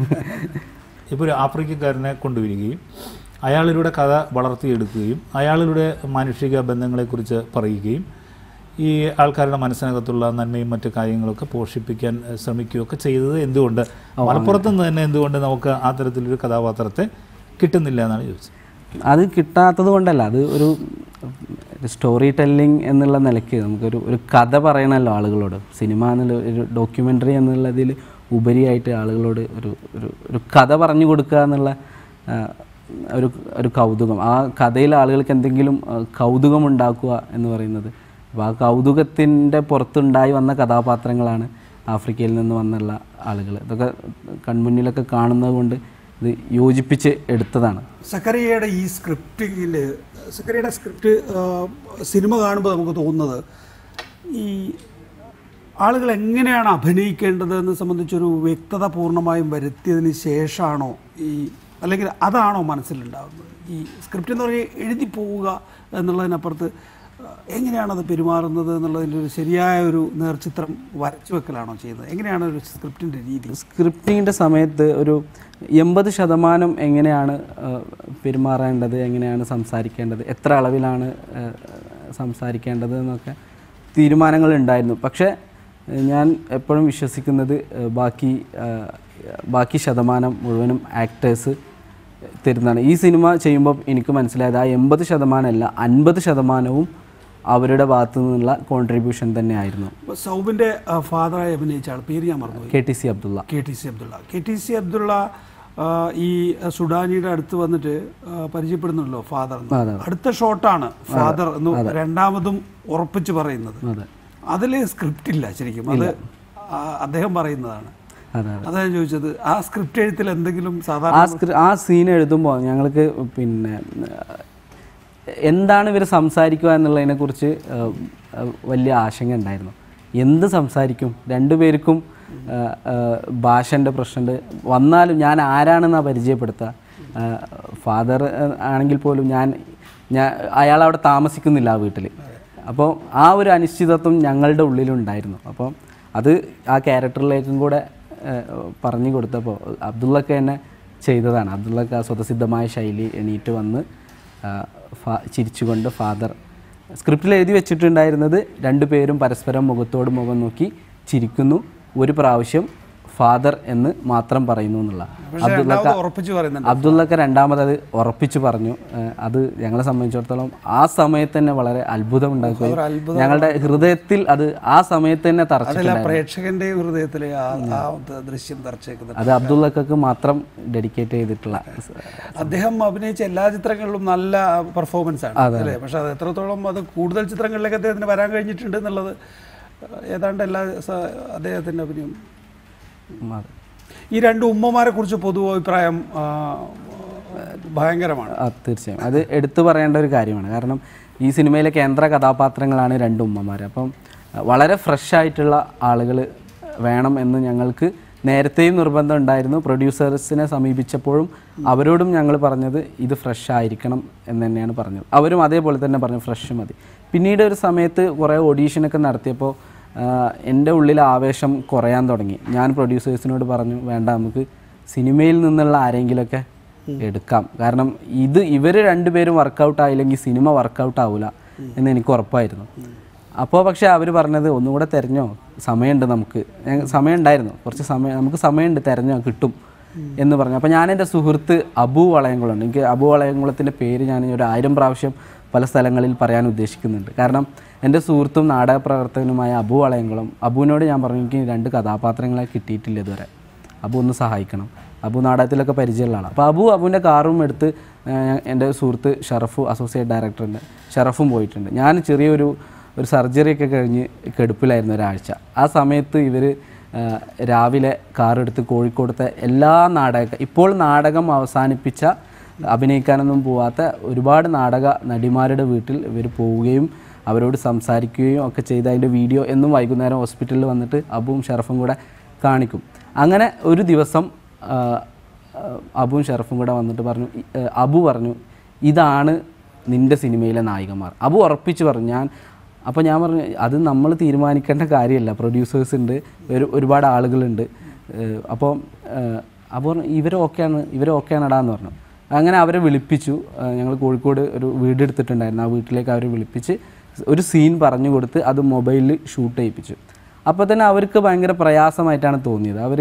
[SPEAKER 4] ഇപ്പോൾ ഒരു ആഫ്രിക്കക്കാരനെ കൊണ്ടുവരികയും അയാളിലൂടെ കഥ വളർത്തിയെടുക്കുകയും അയാളിലൂടെ മാനുഷിക ബന്ധങ്ങളെക്കുറിച്ച് പറയുകയും ഈ ആൾക്കാരുടെ മനസ്സിനകത്തുള്ള നന്മയും മറ്റു കാര്യങ്ങളൊക്കെ പോഷിപ്പിക്കാൻ ഏഹ്, ശ്രമിക്കുകയൊക്കെ ചെയ്തത് എന്തുകൊണ്ട് മലപ്പുറത്ത് നിന്ന് തന്നെ എന്തുകൊണ്ട് നമുക്ക് ആ തരത്തിലൊരു കഥാപാത്രത്തെ കിട്ടുന്നില്ല എന്നാണ് ചോദിച്ചത്
[SPEAKER 2] അത് കിട്ടാത്തത് കൊണ്ടല്ല അത് ഒരു സ്റ്റോറി ടെല്ലിംഗ് എന്നുള്ള നിലയ്ക്ക് നമുക്കൊരു ഒരു കഥ പറയണമല്ലോ ആളുകളോട് സിനിമ എന്നുള്ള ഒരു ഡോക്യുമെൻ്ററി എന്നുള്ളതിൽ ഉപരിയായിട്ട് ആളുകളോട് ഒരു ഒരു ഒരു കഥ പറഞ്ഞു കൊടുക്കുക എന്നുള്ള ആ, ഒരു ഒരു കൗതുകം ആ കഥയിൽ ആളുകൾക്ക് എന്തെങ്കിലും ആ, കൗതുകം ഉണ്ടാക്കുക എന്ന് പറയുന്നത് അപ്പോൾ ആ കൗതുകത്തിൻ്റെ പുറത്തുണ്ടായി വന്ന കഥാപാത്രങ്ങളാണ് ആഫ്രിക്കയിൽ നിന്ന് വന്നുള്ള ആളുകൾ ഇതൊക്കെ കൺമുന്നിലൊക്കെ കാണുന്നത് കൊണ്ട് ഇത് യോജിപ്പിച്ച് എടുത്തതാണ്
[SPEAKER 1] സക്കറിയയുടെ ഈ സ്ക്രിപ്റ്റിങ്ങിൽ സക്കറിയയുടെ സ്ക്രിപ്റ്റ് സിനിമ കാണുമ്പോൾ നമുക്ക് തോന്നുന്നത് ഈ ആളുകൾ എങ്ങനെയാണ് അഭിനയിക്കേണ്ടത് എന്ന് സംബന്ധിച്ചൊരു വ്യക്തത പൂർണ്ണമായും വരുത്തിയതിന് ശേഷമാണോ ഈ അല്ലെങ്കിൽ അതാണോ മനസ്സിലുണ്ടാകുന്നത് ഈ സ്ക്രിപ്റ്റ് എന്ന് പറഞ്ഞാൽ എഴുതി പോവുക എന്നുള്ളതിനപ്പുറത്ത് ആ, എങ്ങനെയാണത് പെരുമാറുന്നത് എന്നുള്ളതിൻ്റെ ഒരു ശരിയായ ഒരു നേർചിത്രം വരച്ചു വെക്കലാണോ ചെയ്യുന്നത് എങ്ങനെയാണ് ഒരു സ്ക്രിപ്റ്റിൻ്റെ രീതി
[SPEAKER 2] സ്ക്രിപ്റ്റിങ്ങിൻ്റെ സമയത്ത് ഒരു എൺപത് ശതമാനം എങ്ങനെയാണ് ആ, പെരുമാറേണ്ടത് എങ്ങനെയാണ് സംസാരിക്കേണ്ടത് എത്ര അളവിലാണ് ആ, സംസാരിക്കേണ്ടത് എന്നൊക്കെ തീരുമാനങ്ങൾ ഉണ്ടായിരുന്നു പക്ഷേ ഏഹ്, ഞാൻ എപ്പോഴും വിശ്വസിക്കുന്നത് ഏഹ്, ബാക്കി ആ, ബാക്കി ശതമാനം മുഴുവനും ആക്ടേഴ്സ് തരുന്നതാണ് ഈ സിനിമ ചെയ്യുമ്പോൾ എനിക്ക് മനസ്സിലായത് ആ എൺപത് ശതമാനമല്ല അൻപത് ശതമാനവും അവരുടെ ഭാഗത്തു നിന്നുള്ള കോൺട്രിബ്യൂഷൻ തന്നെയായിരുന്നു
[SPEAKER 1] സൗബിൻ്റെ ഫാദറായി അഭിനയിച്ച ആൾ പേര് ഞാൻ മറന്നുപോയി
[SPEAKER 2] K T C Abdulla
[SPEAKER 1] K T C Abdulla K T C Abdulla ആ, ഈ സുഡാനിയുടെ അടുത്ത് വന്നിട്ട് ആ, പരിചയപ്പെടുന്നുണ്ടല്ലോ ഫാദർ എന്ന്.
[SPEAKER 2] അതെ.
[SPEAKER 1] അടുത്ത ഷോട്ടാണ് ഫാദർ എന്ന് രണ്ടാമതും ഉറപ്പിച്ച് പറയുന്നത്
[SPEAKER 2] അതെ
[SPEAKER 1] അതിൽ സ്ക്രിപ്റ്റ് ഇല്ല ശരിക്കും അത് ആ, അദ്ദേഹം പറയുന്നതാണ്
[SPEAKER 2] അതെ
[SPEAKER 1] അതാ ഞാൻ ചോദിച്ചത് ആ സ്ക്രിപ്റ്റ് എഴുത്തിൽ എന്തെങ്കിലും സാധാരണ
[SPEAKER 2] ആ സ്ക്രി ആ സീൻ എഴുതുമ്പോൾ ഞങ്ങൾക്ക് പിന്നെ ഏഹ്, എന്താണ് ഇവർ സംസാരിക്കുക എന്നുള്ളതിനെക്കുറിച്ച് ഏഹ്, ഏഹ്, വലിയ ആശങ്ക ഉണ്ടായിരുന്നു എന്ത് സംസാരിക്കും രണ്ടുപേർക്കും ഏഹ്, ഏഹ്, ഭാഷൻ്റെ പ്രശ്നമുണ്ട് വന്നാലും ഞാൻ ആരാണെന്നാ പരിചയപ്പെടുത്തുക ഫാദർ ആണെങ്കിൽ പോലും ഞാൻ ഞാൻ അയാൾ അവിടെ താമസിക്കുന്നില്ല ആ വീട്ടിൽ അപ്പോൾ ആ ഒരു അനിശ്ചിതത്വം ഞങ്ങളുടെ ഉള്ളിലുണ്ടായിരുന്നു അപ്പോൾ അത് ആ ക്യാരക്ടറിലേക്കും കൂടെ ഏഹ്, പറഞ്ഞു കൊടുത്തപ്പോൾ അബ്ദുള്ളക്ക് തന്നെ ചെയ്തതാണ് അബ്ദുള്ളക്ക് ആ സ്വതസിദ്ധമായ ശൈലി എണീറ്റ് വന്ന് ആ, ഫാ- ചിരിച്ചുകൊണ്ട് ഫാദർ സ്ക്രിപ്റ്റിൽ എഴുതി വെച്ചിട്ടുണ്ടായിരുന്നത് രണ്ടുപേരും പരസ്പരം മുഖത്തോട് മുഖം നോക്കി ചിരിക്കുന്നു ഒരു പ്രാവശ്യം ഫാദർ എന്ന് മാത്രം പറയുന്നു എന്നുള്ള
[SPEAKER 1] പക്ഷേ രണ്ടാമത് ഉറപ്പിച്ച് പറയുന്നുണ്ട്
[SPEAKER 2] അബ്ദുള്ളക്ക് രണ്ടാമത് അത് ഉറപ്പിച്ചു പറഞ്ഞു ഏഹ് അത് ഞങ്ങളെ സംബന്ധിച്ചിടത്തോളം ആ സമയത്ത് തന്നെ വളരെ അത്ഭുതം ഉണ്ടാക്കുകയും ഞങ്ങളുടെ ഹൃദയത്തിൽ അത് ആ സമയത്ത് തന്നെ
[SPEAKER 1] അതല്ല
[SPEAKER 2] തറച്ചിട്ടുണ്ടായിരുന്നു
[SPEAKER 1] പ്രേക്ഷകന്റെ ഹൃദയത്തിലെ ആ ആ ദൃശ്യം തറച്ചേക്കുന്നത്
[SPEAKER 2] അത് അബ്ദുള്ളക്ക് മാത്രം ഡെഡിക്കേറ്റ് ചെയ്തിട്ടുള്ള
[SPEAKER 1] അദ്ദേഹം അഭിനയിച്ച എല്ലാ ചിത്രങ്ങളിലും നല്ല പെർഫോമൻസ് ആണ് അല്ലേ പക്ഷെ അത് എത്രത്തോളം അത് കൂടുതൽ ചിത്രങ്ങളിലേക്ക് അദ്ദേഹത്തിന് വരാൻ കഴിഞ്ഞിട്ടുണ്ട് എന്നുള്ളത് ഏതാണ്ട് എല്ലാ സ- അദ്ദേഹത്തിന്റെ അഭിനയം
[SPEAKER 2] ഉം, അതെ.
[SPEAKER 1] ഈ രണ്ട് ഉമ്മമാരെ കുറിച്ച് പൊതു അഭിപ്രായം ആ, ഭയങ്കരമാണ്
[SPEAKER 2] ആ, തീർച്ചയായും അത് എടുത്തു പറയേണ്ട ഒരു കാര്യമാണ് കാരണം ഈ സിനിമയിലെ കേന്ദ്ര കഥാപാത്രങ്ങളാണ് രണ്ട് ഉമ്മമാർ അപ്പം അഹ് വളരെ ഫ്രഷ് ആയിട്ടുള്ള ആളുകൾ വേണം എന്ന് ഞങ്ങൾക്ക് നേരത്തെയും നിർബന്ധം ഉണ്ടായിരുന്നു പ്രൊഡ്യൂസേഴ്സിനെ സമീപിച്ചപ്പോഴും അവരോടും ഞങ്ങൾ പറഞ്ഞത് ഇത് ഫ്രഷ് ആയിരിക്കണം എന്ന് തന്നെയാണ് പറഞ്ഞത് അവരും അതേപോലെ തന്നെ പറഞ്ഞു ഫ്രഷ് മതി പിന്നീട് ഒരു സമയത്ത് കുറേ ഓഡീഷനൊക്കെ നടത്തിയപ്പോൾ ആഹ് എൻ്റെ ഉള്ളിൽ ആവേശം കുറയാൻ തുടങ്ങി ഞാൻ പ്രൊഡ്യൂസേഴ്സിനോട് പറഞ്ഞു വേണ്ട നമുക്ക് സിനിമയിൽ നിന്നുള്ള ആരെങ്കിലുമൊക്കെ എടുക്കാം കാരണം ഇത് ഇവർ രണ്ടുപേരും വർക്കൗട്ട് ആയില്ലെങ്കിൽ സിനിമ വർക്കൗട്ട് ആവില്ല എന്ന് എനിക്ക് ഉറപ്പായിരുന്നു അപ്പോൾ പക്ഷേ അവർ പറഞ്ഞത് ഒന്നുകൂടെ തിരഞ്ഞോ സമയമുണ്ട് നമുക്ക് ഞങ്ങ- സമയം ഉണ്ടായിരുന്നു കുറച്ച് സമയം നമുക്ക് സമയമുണ്ട് തിരഞ്ഞോ കിട്ടും എന്ന് പറഞ്ഞു അപ്പോൾ ഞാൻ എൻ്റെ സുഹൃത്ത് അബു വളയംകുളമുണ്ട് എനിക്ക് അബു വളയംകുളത്തിൻ്റെ പേര് ഞാൻ ഒരു ആയിരം പ്രാവശ്യം പല സ്ഥലങ്ങളിൽ പറയാൻ ഉദ്ദേശിക്കുന്നുണ്ട് കാരണം എൻ്റെ സുഹൃത്തും നാടക പ്രവർത്തകനുമായ അബു വളയംകുളം അബുവിനോട് ഞാൻ പറഞ്ഞു എനിക്ക് രണ്ട് കഥാപാത്രങ്ങളെ കിട്ടിയിട്ടില്ല ഇതുവരെ അബു ഒന്ന് സഹായിക്കണം അബു നാടകത്തിലൊക്കെ പരിചയമുള്ള ആളാണ് അപ്പോൾ അബു അബുവിൻ്റെ കാറും എടുത്ത് ഏഹ്, എൻ്റെ സുഹൃത്ത് ഷറഫു അസോസിയേറ്റ് ഡയറക്ടറുണ്ട് ഷറഫും പോയിട്ടുണ്ട് ഞാൻ ചെറിയൊരു ഒരു സർജറി ഒക്കെ കഴിഞ്ഞ് കെടുപ്പിലായിരുന്നു ഒരാഴ്ച ആ സമയത്ത് ഇവർ രാവിലെ കാറെടുത്ത് കോഴിക്കോടത്തെ എല്ലാ നാടക ഇപ്പോൾ നാടകം അവസാനിപ്പിച്ച അഭിനയിക്കാനൊന്നും പോവാത്ത ഒരുപാട് നാടക നടിമാരുടെ വീട്ടിൽ ഇവർ പോവുകയും അവരോട് സംസാരിക്കുകയും ഒക്കെ ചെയ്ത് അതിൻ്റെ വീഡിയോ എന്നും വൈകുന്നേരം ഹോസ്പിറ്റലിൽ വന്നിട്ട് അബുവും ഷറഫും കൂടെ കാണിക്കും അങ്ങനെ ഒരു ദിവസം ആ, ആ, അബുവും ഷറഫും കൂടെ വന്നിട്ട് പറഞ്ഞു ഇ- ഏ, അബു പറഞ്ഞു ഇതാണ് നിൻ്റെ സിനിമയിലെ നായികമാർ അബു ഉറപ്പിച്ച് പറഞ്ഞു ഞാൻ അപ്പോൾ ഞാൻ പറഞ്ഞു അത് നമ്മൾ തീരുമാനിക്കേണ്ട കാര്യമല്ല പ്രൊഡ്യൂസേഴ്സ് ഉണ്ട് ഒരു ഒരുപാട് ആളുകളുണ്ട് ഏഹ് അപ്പോൾ ഏഹ് അപ്പോൾ പറഞ്ഞു ഇവർ ഓക്കെയാണ് ഇവർ ഓക്കെയാണെടാന്ന് പറഞ്ഞു അങ്ങനെ അവരെ വിളിപ്പിച്ചു ഞങ്ങൾ കോഴിക്കോട് ഒരു വീട് എടുത്തിട്ടുണ്ടായിരുന്നു ആ വീട്ടിലേക്ക് അവരെ വിളിപ്പിച്ച് ഒരു സീൻ പറഞ്ഞു കൊടുത്ത് അത് മൊബൈലിൽ ഷൂട്ട് ചെയ്യിപ്പിച്ചു അപ്പോൾ തന്നെ അവർക്ക് ഭയങ്കര പ്രയാസമായിട്ടാണ് തോന്നിയത് അവർ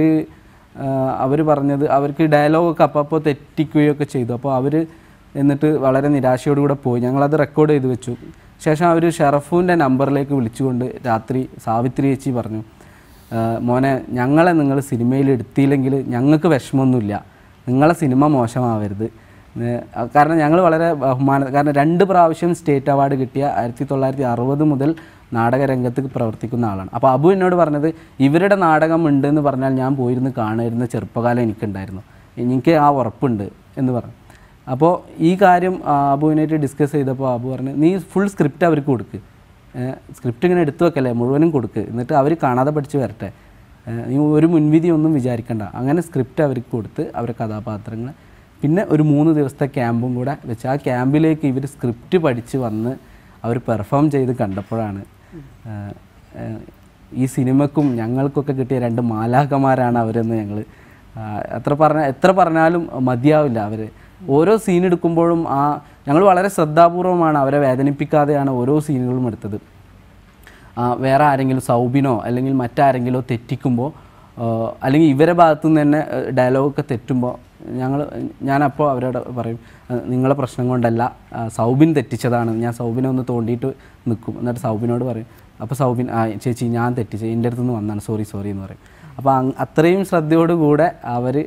[SPEAKER 2] അവർ പറഞ്ഞത് അവർക്ക് ഡയലോഗൊക്കെ അപ്പോൾ തെറ്റിക്കുകയൊക്കെ ചെയ്തു അപ്പോൾ അവർ എന്നിട്ട് വളരെ നിരാശയോടുകൂടെ പോയി ഞങ്ങളത് റെക്കോർഡ് ചെയ്ത് വെച്ചു ശേഷം അവർ ഷറഫുവിൻ്റെ നമ്പറിലേക്ക് വിളിച്ചുകൊണ്ട് രാത്രി സാവിത്രി ചേച്ചി പറഞ്ഞു "ആ, മോനെ ഞങ്ങളെ നിങ്ങൾ സിനിമയിൽ എടുത്തില്ലെങ്കിൽ ഞങ്ങൾക്ക് വിഷമമൊന്നുമില്ല നിങ്ങളെ സിനിമ മോശമാവരുത് ഏ, കാരണം ഞങ്ങൾ വളരെ ബഹുമാന കാരണം രണ്ട് പ്രാവശ്യം സ്റ്റേറ്റ് അവാർഡ് കിട്ടിയ ആയിരത്തി തൊള്ളായിരത്തി അറുപത് മുതൽ നാടകരംഗത്ത് പ്രവർത്തിക്കുന്ന ആളാണ് അപ്പോൾ അബു എന്നോട് പറഞ്ഞത് ഇവരുടെ നാടകം ഉണ്ട് എന്ന് പറഞ്ഞാൽ ഞാൻ പോയിരുന്ന് കാണുന്ന ചെറുപ്പകാലം എനിക്കുണ്ടായിരുന്നു എനിക്ക് ആ ഉറപ്പുണ്ട് എന്ന് പറഞ്ഞു അപ്പോൾ ഈ കാര്യം ആ, അബുവിനായിട്ട് ഡിസ്കസ് ചെയ്തപ്പോൾ അബു പറഞ്ഞു നീ ഫുൾ സ്ക്രിപ്റ്റ് അവർക്ക് കൊടുക്ക് സ്ക്രിപ്റ്റ് ഇങ്ങനെ എടുത്തു വെക്കല്ലേ മുഴുവനും കൊടുക്ക് എന്നിട്ട് അവർ കാണാതെ പഠിച്ച് വരട്ടെ ഏ, നീ ഒരു മുൻവിധി ഒന്നും വിചാരിക്കണ്ട അങ്ങനെ സ്ക്രിപ്റ്റ് അവർക്ക് കൊടുത്ത് അവരെ കഥാപാത്രങ്ങൾ പിന്നെ ഒരു മൂന്ന് ദിവസത്തെ ക്യാമ്പും കൂടെ വെച്ച് ആ ക്യാമ്പിലേക്ക് ഇവർ സ്ക്രിപ്റ്റ് പഠിച്ച് വന്ന് അവർ പെർഫോം ചെയ്ത് കണ്ടപ്പോഴാണ് ഏ, ഏ, ഈ സിനിമക്കും ഞങ്ങൾക്കൊക്കെ കിട്ടിയ രണ്ട് മാലാഖമാരാണ് അവരെന്ന് ഞങ്ങൾ എത്ര പറഞ്ഞ എത്ര പറഞ്ഞാലും മതിയാവില്ല അവർ ഓരോ സീൻ എടുക്കുമ്പോഴും ആ ഞങ്ങൾ വളരെ ശ്രദ്ധാപൂർവമാണ് അവരെ വേദനിപ്പിക്കാതെയാണ് ഓരോ സീനുകളും എടുത്തത് ആ, വേറെ ആരെങ്കിലും സൗബിനോ അല്ലെങ്കിൽ മറ്റാരെങ്കിലോ തെറ്റിക്കുമ്പോൾ അല്ലെങ്കിൽ ഇവരെ ഭാഗത്തു നിന്ന് തന്നെ ഡയലോഗൊക്കെ തെറ്റുമ്പോൾ ഞങ്ങൾ ഞാനപ്പോൾ അവരോട് പറയും "ആ, നിങ്ങളെ പ്രശ്നം കൊണ്ടല്ല ആ, സൗബിൻ തെറ്റിച്ചതാണ് ഞാൻ സൗബിനെ ഒന്ന് തോണ്ടിയിട്ട് നിൽക്കും എന്നിട്ട് സൗബിനോട് പറയും അപ്പോൾ സൗബിൻ ആ ചേച്ചി ഞാൻ തെറ്റിച്ച് എൻ്റെ അടുത്ത് നിന്ന് വന്നാണ് സോറി സോറി എന്ന് പറയും അപ്പോൾ അങ് അത്രയും ശ്രദ്ധയോടുകൂടെ അവർ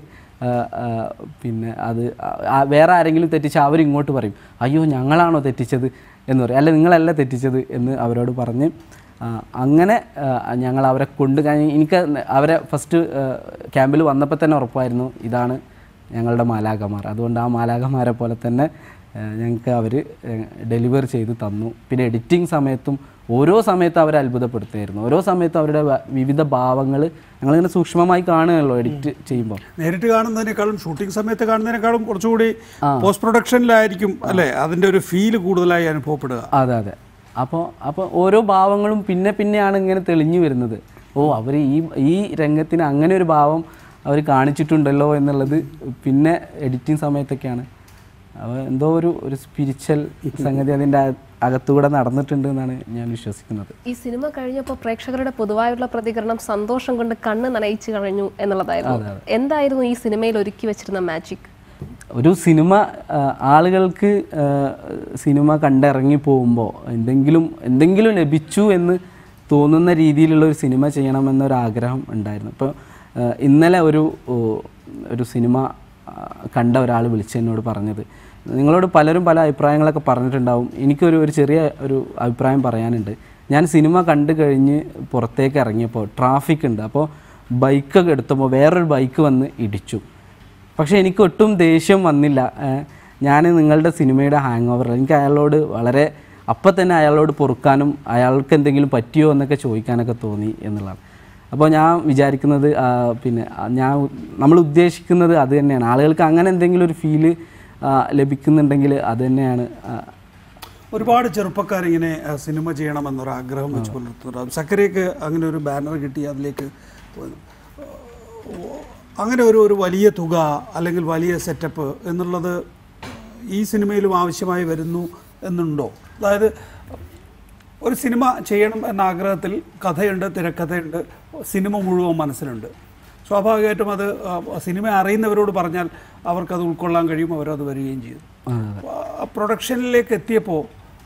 [SPEAKER 2] പിന്നെ അത് ആ- വേറെ ആരെങ്കിലും തെറ്റിച്ചാൽ അവരിങ്ങോട്ട് പറയും അയ്യോ ഞങ്ങളാണോ തെറ്റിച്ചത് എന്ന് പറയും അല്ല നിങ്ങളല്ല തെറ്റിച്ചത് എന്ന് അവരോട് പറഞ്ഞ് ആ, അങ്ങനെ ആ, ഞങ്ങൾ അവരെ കൊണ്ട് കഴിഞ്ഞ് എനിക്ക് അവരെ ഫസ്റ്റ് ക്യാമ്പിൽ വന്നപ്പോൾ തന്നെ ഉറപ്പായിരുന്നു ഇതാണ് ഞങ്ങളുടെ മാലാകമാർ അതുകൊണ്ട് ആ മാലാകമാരെ പോലെ തന്നെ ആ, ഞങ്ങൾക്ക് അവർ ഡെലിവർ ചെയ്ത് തന്നു പിന്നെ എഡിറ്റിംഗ് സമയത്തും ഓരോ സമയത്തും അവരെ അത്ഭുതപ്പെടുത്തുമായിരുന്നു ഓരോ സമയത്തും അവരുടെ വ- വിവിധ ഭാവങ്ങൾ ഞങ്ങളിങ്ങനെ സൂക്ഷ്മമായി കാണുകയല്ലോ എഡിറ്റ് ചെയ്യുമ്പോൾ
[SPEAKER 1] നേരിട്ട് കാണുന്നതിനേക്കാളും ഷൂട്ടിംഗ് സമയത്ത് കാണുന്നതിനേക്കാളും കുറച്ചുകൂടി പോസ്റ്റ് പ്രൊഡക്ഷനിലായിരിക്കും അല്ലേ അതിൻ്റെ ഒരു ഫീല് കൂടുതലായി അനുഭവപ്പെടുക
[SPEAKER 2] അതെ അതെ അപ്പോൾ അപ്പോൾ ഓരോ ഭാവങ്ങളും പിന്നെ പിന്നെയാണ് ഇങ്ങനെ തെളിഞ്ഞു വരുന്നത് ഓ അവർ ഈ ഈ രംഗത്തിന് അങ്ങനെ ഒരു ഭാവം അവർ കാണിച്ചിട്ടുണ്ടല്ലോ എന്നുള്ളത് പിന്നെ എഡിറ്റിംഗ് സമയത്തൊക്കെയാണ് അപ്പോൾ എന്തോ ഒരു ഒരു സ്പിരിച്വൽ സംഗതി അതിൻ്റെ അകത്തുകൂടെ നടന്നിട്ടുണ്ട് എന്നാണ് ഞാൻ വിശ്വസിക്കുന്നത്
[SPEAKER 3] ഈ സിനിമ കഴിഞ്ഞപ്പോൾ പ്രേക്ഷകരുടെ പൊതുവായുള്ള പ്രതികരണം സന്തോഷം കൊണ്ട് കണ്ണ് നനയിച്ചു കഴിഞ്ഞു എന്നുള്ളതായിരുന്നു എന്തായിരുന്നു ഈ സിനിമയിൽ ഒരുക്കി വെച്ചിരുന്ന മാജിക്
[SPEAKER 2] ഒരു സിനിമ ആ, ആളുകൾക്ക് ആ, സിനിമ കണ്ടിറങ്ങി പോകുമ്പോൾ എന്തെങ്കിലും എന്തെങ്കിലും ലഭിച്ചു എന്ന് തോന്നുന്ന രീതിയിലുള്ള ഒരു സിനിമ ചെയ്യണമെന്നൊരു ആഗ്രഹം ഉണ്ടായിരുന്നു ഇപ്പോൾ ആ, ഇന്നലെ ഒരു ഓ, ഒരു സിനിമ ആ, കണ്ട ഒരാൾ വിളിച്ച് എന്നോട് പറഞ്ഞത് നിങ്ങളോട് പലരും പല അഭിപ്രായങ്ങളൊക്കെ പറഞ്ഞിട്ടുണ്ടാവും എനിക്കൊരു ഒരു ചെറിയ ഒരു അഭിപ്രായം പറയാനുണ്ട് ഞാൻ സിനിമ കണ്ടു കഴിഞ്ഞ് പുറത്തേക്ക് ഇറങ്ങിയപ്പോൾ ട്രാഫിക് ഉണ്ട് അപ്പോൾ ബൈക്കൊക്കെ എടുത്തപ്പോൾ വേറൊരു ബൈക്ക് വന്ന് ഇടിച്ചു പക്ഷേ എനിക്ക് ഒട്ടും ദേഷ്യം വന്നില്ല ഞാൻ നിങ്ങളുടെ സിനിമയുടെ ഹാങ് ഓവർ എനിക്ക് അയാളോട് വളരെ അപ്പം തന്നെ അയാളോട് പൊറുക്കാനും അയാൾക്ക് എന്തെങ്കിലും പറ്റിയോ എന്നൊക്കെ ചോദിക്കാനൊക്കെ തോന്നി എന്നുള്ളതാണ് അപ്പോൾ ഞാൻ വിചാരിക്കുന്നത് ആ, പിന്നെ ആ, ഞാൻ നമ്മൾ ഉദ്ദേശിക്കുന്നത് അത് തന്നെയാണ് ആളുകൾക്ക് അങ്ങനെ എന്തെങ്കിലും ഒരു ഫീല് ലഭിക്കുന്നുണ്ടെങ്കിൽ അത് തന്നെയാണ് ആ,
[SPEAKER 1] ഒരുപാട് ചെറുപ്പക്കാർ ഇങ്ങനെ ആ, സിനിമ ചെയ്യണമെന്നൊരു ആഗ്രഹം വെച്ച് പുലർത്തുന്നുണ്ടാവും സക്കരയ്ക്ക് അങ്ങനെ ഒരു ബാനർ കിട്ടി അതിലേക്ക് പോയി. അങ്ങനെ ഒരു ഒരു വലിയ തുക അല്ലെങ്കിൽ വലിയ സെറ്റപ്പ് എന്നുള്ളത് ഈ സിനിമയിലും ആവശ്യമായി വരുന്നു എന്നുണ്ടോ അതായത് ഒരു സിനിമ ചെയ്യണം എന്ന ആഗ്രഹത്തിൽ കഥയുണ്ട് തിരക്കഥയുണ്ട് സിനിമ മുഴുവൻ മനസ്സിലുണ്ട് സ്വാഭാവികമായിട്ടും അത് ആ, സിനിമ അറിയുന്നവരോട് പറഞ്ഞാൽ അവർക്കത് ഉൾക്കൊള്ളാൻ കഴിയും അവരത് വരികയും ചെയ്യും ആ പ്രൊഡക്ഷനിലേക്ക് എത്തിയപ്പോൾ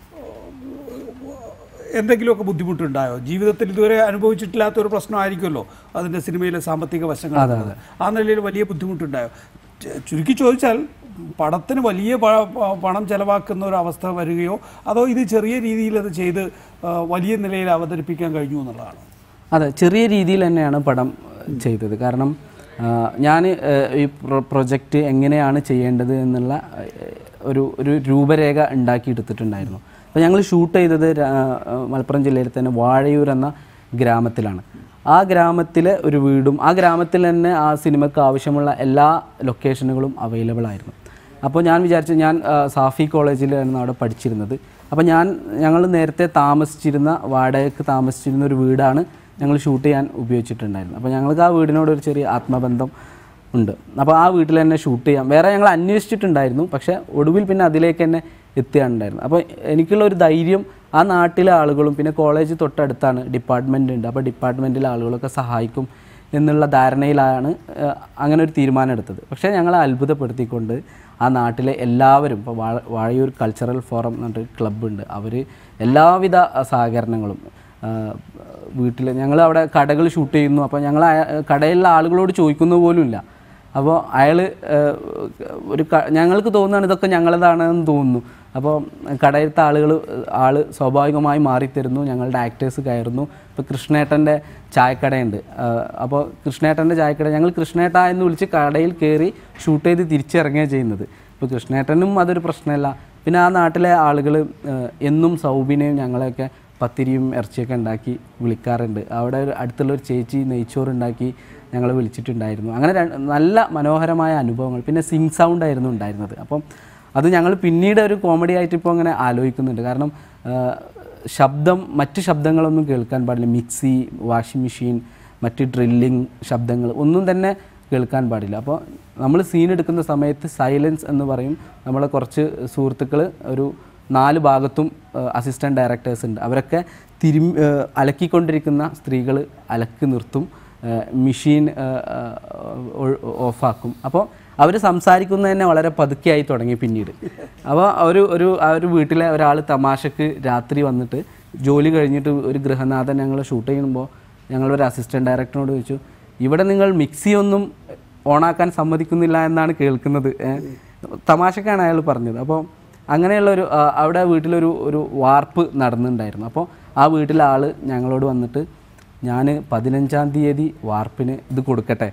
[SPEAKER 1] എന്തെങ്കിലുമൊക്കെ ബുദ്ധിമുട്ടുണ്ടായോ ജീവിതത്തിൽ ഇതുവരെ അനുഭവിച്ചിട്ടില്ലാത്ത ഒരു പ്രശ്നമായിരിക്കുമല്ലോ അതിൻ്റെ സിനിമയിലെ സാമ്പത്തിക വശങ്ങൾ എന്നുള്ളത്. ആ നിലയിൽ വലിയ ബുദ്ധിമുട്ടുണ്ടായോ ചു- ചുരുക്കി ചോദിച്ചാൽ പടത്തിന് വലിയ പ- പ- പണം ചെലവാക്കുന്ന ഒരു അവസ്ഥ വരികയോ അതോ ഇത് ചെറിയ രീതിയിൽ അത് ചെയ്ത് ആ, വലിയ നിലയിൽ അവതരിപ്പിക്കാൻ കഴിഞ്ഞു എന്നുള്ളതാണ്
[SPEAKER 2] അതെ ചെറിയ രീതിയിൽ തന്നെയാണ് പടം ഏഹ്, ചെയ്തത് കാരണം ഞാൻ ഈ പ്രൊ- പ്രൊജക്റ്റ് എങ്ങനെയാണ് ചെയ്യേണ്ടത് എന്നുള്ള ഏഹ്, ഒരു ഒരു രൂപരേഖ ഉണ്ടാക്കിയെടുത്തിട്ടുണ്ടായിരുന്നു അപ്പോൾ ഞങ്ങൾ ഷൂട്ട് ചെയ്തത് രാ- ഏഹ്, മലപ്പുറം ജില്ലയിൽ തന്നെ വാഴയൂർ എന്ന ഗ്രാമത്തിലാണ് ആ ഗ്രാമത്തിലെ ഒരു വീടും ആ ഗ്രാമത്തിൽ തന്നെ ആ സിനിമയ്ക്ക് ആവശ്യമുള്ള എല്ലാ ലൊക്കേഷനുകളും അവൈലബിൾ ആയിരുന്നു അപ്പോൾ ഞാൻ വിചാരിച്ചു ഞാൻ ആ, സാഫി കോളേജിലായിരുന്നു അവിടെ പഠിച്ചിരുന്നത് അപ്പോൾ ഞാൻ ഞങ്ങൾ നേരത്തെ താമസിച്ചിരുന്ന വാടകയ്ക്ക് താമസിച്ചിരുന്ന ഒരു വീടാണ് ഞങ്ങൾ ഷൂട്ട് ചെയ്യാൻ ഉപയോഗിച്ചിട്ടുണ്ടായിരുന്നത് അപ്പോൾ ഞങ്ങൾക്ക് ആ വീടിനോട് ഒരു ചെറിയ ആത്മബന്ധം ഉണ്ട് അപ്പോൾ ആ വീട്ടിൽ തന്നെ ഷൂട്ട് ചെയ്യാം വേറെ ഞങ്ങൾ അന്വേഷിച്ചിട്ടുണ്ടായിരുന്നു പക്ഷേ ഒടുവിൽ പിന്നെ അതിലേക്ക് തന്നെ എത്തുകയാണുണ്ടായിരുന്നു അപ്പോൾ എനിക്കുള്ള ഒരു ധൈര്യം ആ നാട്ടിലെ ആളുകളും പിന്നെ കോളേജ് തൊട്ടടുത്താണ് ഡിപ്പാർട്ട്മെൻ്റ് ഉണ്ട് അപ്പോൾ ഡിപ്പാർട്ട്മെൻറ്റിലെ ആളുകളൊക്കെ സഹായിക്കും എന്നുള്ള ധാരണയിലാണ് ഏഹ്, അങ്ങനെ ഒരു തീരുമാനം എടുത്തത് പക്ഷേ ഞങ്ങളെ അത്ഭുതപ്പെടുത്തിക്കൊണ്ട് ആ നാട്ടിലെ എല്ലാവരും ഇപ്പോൾ വാഴ വാഴയൂർ കൾച്ചറൽ ഫോറം എന്ന് പറഞ്ഞിട്ട് ക്ലബ്ബുണ്ട് അവർ എല്ലാവിധ സഹകരണങ്ങളും വീട്ടിൽ ഞങ്ങൾ അവിടെ കടകൾ ഷൂട്ട് ചെയ്യുന്നു അപ്പോൾ ഞങ്ങൾ അയ- കടയിലുള്ള ആളുകളോട് ചോദിക്കുന്ന പോലുമില്ല അപ്പോൾ അയാൾ ഒരു ക- ഞങ്ങൾക്ക് തോന്നുകയാണ് ഇതൊക്കെ ഞങ്ങളതാണെന്ന് തോന്നുന്നു അപ്പോൾ കടയിലത്തെ ആളുകൾ ആൾ സ്വാഭാവികമായി മാറിത്തരുന്നു ഞങ്ങളുടെ ആക്ടേഴ്സ് കയറുന്നു ഇപ്പോൾ കൃഷ്ണേട്ടൻ്റെ ചായക്കടയുണ്ട് അപ്പോൾ കൃഷ്ണേട്ടൻ്റെ ചായക്കട ഞങ്ങൾ കൃഷ്ണേട്ട എന്ന് വിളിച്ച് കടയിൽ കയറി ഷൂട്ട് ചെയ്ത് തിരിച്ചിറങ്ങുകയാണ് ചെയ്യുന്നത് ഇപ്പോൾ കൃഷ്ണേട്ടനും അതൊരു പ്രശ്നമല്ല പിന്നെ ആ നാട്ടിലെ ആളുകൾ എന്നും സൗബിനെയും ഞങ്ങളെയൊക്കെ പത്തിരിയും ഇറച്ചിയൊക്കെ ഉണ്ടാക്കി വിളിക്കാറുണ്ട് അവിടെ ഒരു അടുത്തുള്ള ഒരു ചേച്ചി നെയ്ച്ചോറ് ഉണ്ടാക്കി ഞങ്ങൾ വിളിച്ചിട്ടുണ്ടായിരുന്നു അങ്ങനെ ര- നല്ല മനോഹരമായ അനുഭവങ്ങൾ പിന്നെ സിങ് സൗണ്ട് ആയിരുന്നു ഉണ്ടായിരുന്നത് അപ്പം അത് ഞങ്ങൾ പിന്നീട് ഒരു കോമഡി ആയിട്ട് ഇപ്പോൾ അങ്ങനെ ആലോചിക്കുന്നുണ്ട് കാരണം ആ, ശബ്ദം മറ്റ് ശബ്ദങ്ങളൊന്നും കേൾക്കാൻ പാടില്ല മിക്സി വാഷിംഗ് മെഷീൻ മറ്റ് ഡ്രില്ലിംഗ് ശബ്ദങ്ങൾ ഒന്നും തന്നെ കേൾക്കാൻ പാടില്ല അപ്പോൾ നമ്മൾ സീൻ എടുക്കുന്ന സമയത്ത് സൈലൻസ് എന്ന് പറയും നമ്മളെ കുറച്ച് സുഹൃത്തുക്കൾ ഒരു നാല് ഭാഗത്തും അസിസ്റ്റൻറ്റ് ഡയറക്ടേഴ്സ് ഉണ്ട് അവരൊക്കെ തിരും ഏഹ് അലക്കിക്കൊണ്ടിരിക്കുന്ന സ്ത്രീകൾ അലക്കി നിർത്തും ഏഹ് മെഷീൻ ഏഹ് ഒ- ഓഫാക്കും അപ്പോൾ അവർ സംസാരിക്കുന്നത് തന്നെ വളരെ പതുക്കെയായി തുടങ്ങി പിന്നീട് അപ്പോൾ ഒരു ഒരു ആ ഒരു വീട്ടിലെ ഒരാൾ തമാശക്ക് രാത്രി വന്നിട്ട് ജോലി കഴിഞ്ഞിട്ട് ഒരു ഗൃഹനാഥൻ ഞങ്ങൾ ഷൂട്ട് ചെയ്യുമ്പോൾ ഞങ്ങളൊരു അസിസ്റ്റൻറ്റ് ഡയറക്ടറിനോട് ചോദിച്ചു ഇവിടെ നിങ്ങൾ മിക്സി ഒന്നും ഓണാക്കാൻ സമ്മതിക്കുന്നില്ല എന്നാണ് കേൾക്കുന്നത് ഏഹ് തമാശക്കാണ് അയാൾ പറഞ്ഞത് അപ്പോൾ അങ്ങനെയുള്ള ഒരു ആ, അവിടെ വീട്ടിലൊരു ഒരു വാർപ്പ് നടന്നിട്ടുണ്ടായിരുന്നു അപ്പോൾ ആ വീട്ടിലെ ആൾ ഞങ്ങളോട് വന്നിട്ട് ഞാൻ പതിനഞ്ചാം തീയതി വാർപ്പിന് ഇത് കൊടുക്കട്ടെ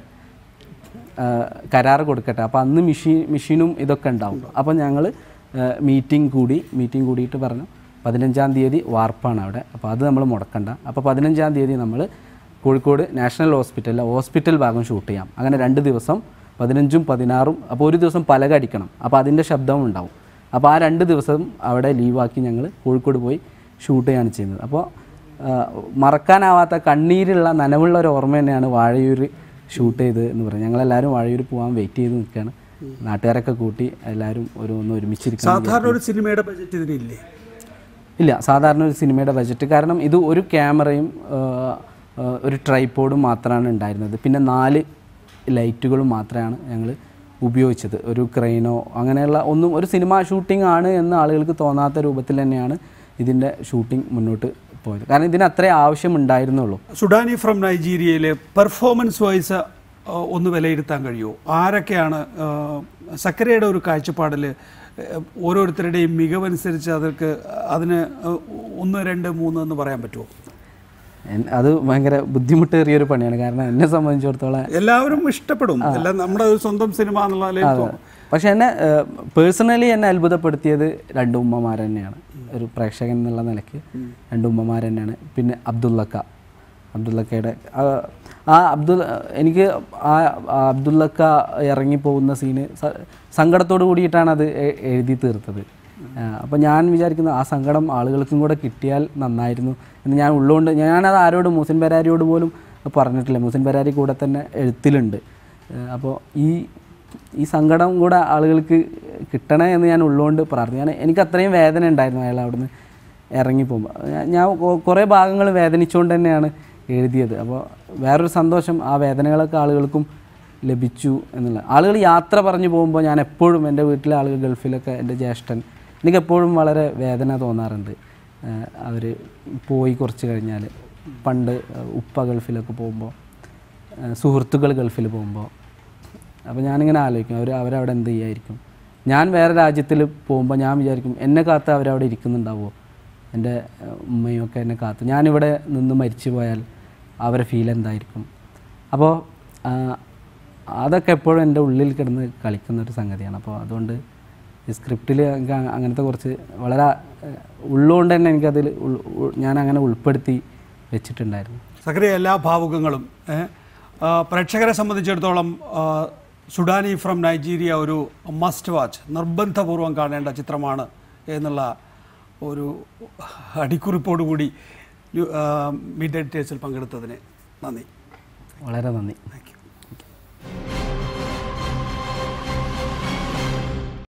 [SPEAKER 2] ആ, കരാർ കൊടുക്കട്ടെ അപ്പോൾ അന്ന് മെഷീൻ മെഷീനും ഇതൊക്കെ ഉണ്ടാവും അപ്പോൾ ഞങ്ങൾ മീറ്റിംഗ് കൂടി മീറ്റിംഗ് കൂടിയിട്ട് പറഞ്ഞു പതിനഞ്ചാം തീയതി വാർപ്പാണ് അവിടെ അപ്പോൾ അത് നമ്മൾ മുടക്കണ്ട അപ്പോൾ പതിനഞ്ചാം തീയതി നമ്മൾ കോഴിക്കോട് നാഷണൽ ഹോസ്പിറ്റലിലെ ഹോസ്പിറ്റൽ ഭാഗം ഷൂട്ട് ചെയ്യാം അങ്ങനെ രണ്ട് ദിവസം പതിനഞ്ചും പതിനാറും അപ്പോൾ ഒരു ദിവസം പലക അടിക്കണം അപ്പോൾ അതിൻ്റെ ശബ്ദവും ഉണ്ടാവും അപ്പോൾ ആ രണ്ട് ദിവസം അവിടെ ലീവാക്കി ഞങ്ങൾ കോഴിക്കോട് പോയി ഷൂട്ട് ചെയ്യാണ് ചെയ്യുന്നത് അപ്പോൾ ആ, മറക്കാനാവാത്ത കണ്ണീരുള്ള നനവുള്ള ഒരു ഓർമ്മ തന്നെയാണ് വാഴയൂർ ഷൂട്ട് ചെയ്ത് എന്ന് പറയുന്നത് ഞങ്ങളെല്ലാവരും വാഴയൂർ പോകാൻ വെയിറ്റ് ചെയ്ത് നിൽക്കുകയാണ് നാട്ടുകാരൊക്കെ കൂട്ടി എല്ലാവരും ഒരു ഒന്ന് ഒരുമിച്ചിരിക്കണം
[SPEAKER 1] സാധാരണ ഒരു സിനിമയുടെ ബജറ്റ് ഇതിനില്ലേ
[SPEAKER 2] ഇല്ല സാധാരണ ഒരു സിനിമയുടെ ബജറ്റ് കാരണം ഇത് ഒരു ക്യാമറയും ആ, ആ, ഒരു ട്രൈപ്പോഡും മാത്രമാണ് ഉണ്ടായിരുന്നത് പിന്നെ നാല് ലൈറ്റുകളും മാത്രമാണ് ഞങ്ങൾ ഉപയോഗിച്ചത് ഒരു ക്രെയിനോ അങ്ങനെയുള്ള ഒന്നും ഒരു സിനിമ ഷൂട്ടിംഗ് ആണ് എന്ന് ആളുകൾക്ക് തോന്നാത്ത രൂപത്തിൽ തന്നെയാണ് ഇതിൻ്റെ ഷൂട്ടിംഗ് മുന്നോട്ട് പോയത് കാരണം ഇതിന് അത്രേ ആവശ്യമുണ്ടായിരുന്നുള്ളൂ
[SPEAKER 1] സുഡാനി ഫ്രം നൈജീരിയയിലെ പെർഫോമൻസ് വൈസ് ഒന്ന് വിലയിരുത്താൻ കഴിയുമോ ആരൊക്കെയാണ് ആ, സക്കരയുടെ ഒരു കാഴ്ചപ്പാടിൽ ഓരോരുത്തരുടെയും മികവനുസരിച്ച് അവർക്ക് അതിന് ആ, ഒന്ന് രണ്ട് മൂന്ന് എന്ന് പറയാൻ പറ്റുമോ
[SPEAKER 2] എൻ- അത് ഭയങ്കര ബുദ്ധിമുട്ടേറിയൊരു പണിയാണ് കാരണം എന്നെ സംബന്ധിച്ചിടത്തോളം
[SPEAKER 1] എല്ലാവരും ഇഷ്ടപ്പെടും എല്ലാം നമ്മുടെ ഒരു സ്വന്തം സിനിമ എന്നുള്ള നിലയിൽ തോന്നും.
[SPEAKER 2] പക്ഷെ എന്നെ പേഴ്സണലി എന്നെ അത്ഭുതപ്പെടുത്തിയത് രണ്ട് ഉമ്മമാർ തന്നെയാണ് ഒരു പ്രേക്ഷകൻ എന്നുള്ള നിലയ്ക്ക് രണ്ട് ഉമ്മമാർ തന്നെയാണ് പിന്നെ അബ്ദുള്ളക്ക അബ്ദുള്ളക്കയുടെ ആ, ആ അബ്ദുൽ എനിക്ക് ആ ആ അബ്ദുള്ളക്ക ഇറങ്ങിപ്പോകുന്ന സീന് സ- സങ്കടത്തോട് കൂടിയിട്ടാണ് അത് എ- എഴുതി തീർത്തത് അപ്പോൾ ഞാൻ വിചാരിക്കുന്നു ആ സങ്കടം ആളുകൾക്കും കൂടെ കിട്ടിയാൽ നന്നായിരുന്നു എന്ന് ഞാൻ ഉള്ളുകൊണ്ട് ഞാനത് ആരോടും മുസിൻ ബരാരിയോട് പോലും പറഞ്ഞിട്ടില്ല മുസിൻ ബരാരി കൂടെ തന്നെ എഴുത്തിലുണ്ട് അപ്പോൾ ഈ ഈ സങ്കടം കൂടെ ആളുകൾക്ക് കിട്ടണേ എന്ന് ഞാൻ ഉള്ളുകൊണ്ട് പ്രാർത്ഥിക്കും ഞാൻ എനിക്ക് അത്രയും വേദന ഉണ്ടായിരുന്നു അയാൾ അവിടുന്ന് ഇറങ്ങി പോകുമ്പോൾ ഞാൻ- ഞാൻ കൊ- കുറേ ഭാഗങ്ങൾ വേദനിച്ചുകൊണ്ട് തന്നെയാണ് എഴുതിയത് അപ്പോൾ വേറൊരു സന്തോഷം ആ വേദനകളൊക്കെ ആളുകൾക്കും ലഭിച്ചു എന്നുള്ള ആളുകൾ യാത്ര പറഞ്ഞു പോകുമ്പോൾ ഞാൻ എപ്പോഴും എൻ്റെ വീട്ടിലെ ആളുകൾ ഗൾഫിലൊക്കെ എൻ്റെ ജ്യേഷ്ഠൻ എനിക്കെപ്പോഴും വളരെ വേദന തോന്നാറുണ്ട് അവർ പോയി കുറച്ച് കഴിഞ്ഞാൽ പണ്ട് ഉപ്പ ഗൾഫിലൊക്കെ പോകുമ്പോൾ സുഹൃത്തുക്കൾ ഗൾഫിൽ പോകുമ്പോൾ അപ്പോൾ ഞാനിങ്ങനെ ആലോചിക്കും അവർ അവരവിടെ എന്ത് ചെയ്യായിരിക്കും ഞാൻ വേറെ രാജ്യത്തിൽ പോകുമ്പോൾ ഞാൻ വിചാരിക്കും എന്നെ കാത്ത് അവരവിടെ ഇരിക്കുന്നുണ്ടാവുമോ എൻ്റെ ഏഹ്, ഉമ്മയും ഒക്കെ എന്നെ കാത്ത് ഞാനിവിടെ നിന്ന് മരിച്ചു പോയാൽ അവരെ ഫീൽ എന്തായിരിക്കും അപ്പോൾ ആ, അതൊക്കെ എപ്പോഴും എൻ്റെ ഉള്ളിൽ കിടന്ന് കളിക്കുന്ന ഒരു സംഗതിയാണ് അപ്പോൾ അതുകൊണ്ട് ഈ സ്ക്രിപ്റ്റിൽ എനിക്ക് അ- അങ്ങനത്തെ കുറച്ച് വളരെ ഏഹ്, ഉള്ളുകൊണ്ട് തന്നെ എനിക്കതിൽ ഉൾ- ഉൾ- ഞാൻ അങ്ങനെ ഉൾപ്പെടുത്തി വെച്ചിട്ടുണ്ടായിരുന്നു
[SPEAKER 1] സക്കറിയ എല്ലാ ഭാവുകങ്ങളും ഏ, ആ, പ്രേക്ഷകരെ സംബന്ധിച്ചിടത്തോളം ആ, സുഡാനി ഫ്രം നൈജീരിയ ഒരു മസ്റ്റ് വാച്ച് നിർബന്ധപൂർവം കാണേണ്ട ചിത്രമാണ് എന്നുള്ള ഒരു അടിക്കുറിപ്പോടുകൂടി മീറ്റ് ഡേറ്റേഴ്സിൽ പങ്കെടുത്തതിന് നന്ദി
[SPEAKER 2] വളരെ നന്ദി
[SPEAKER 1] താങ്ക്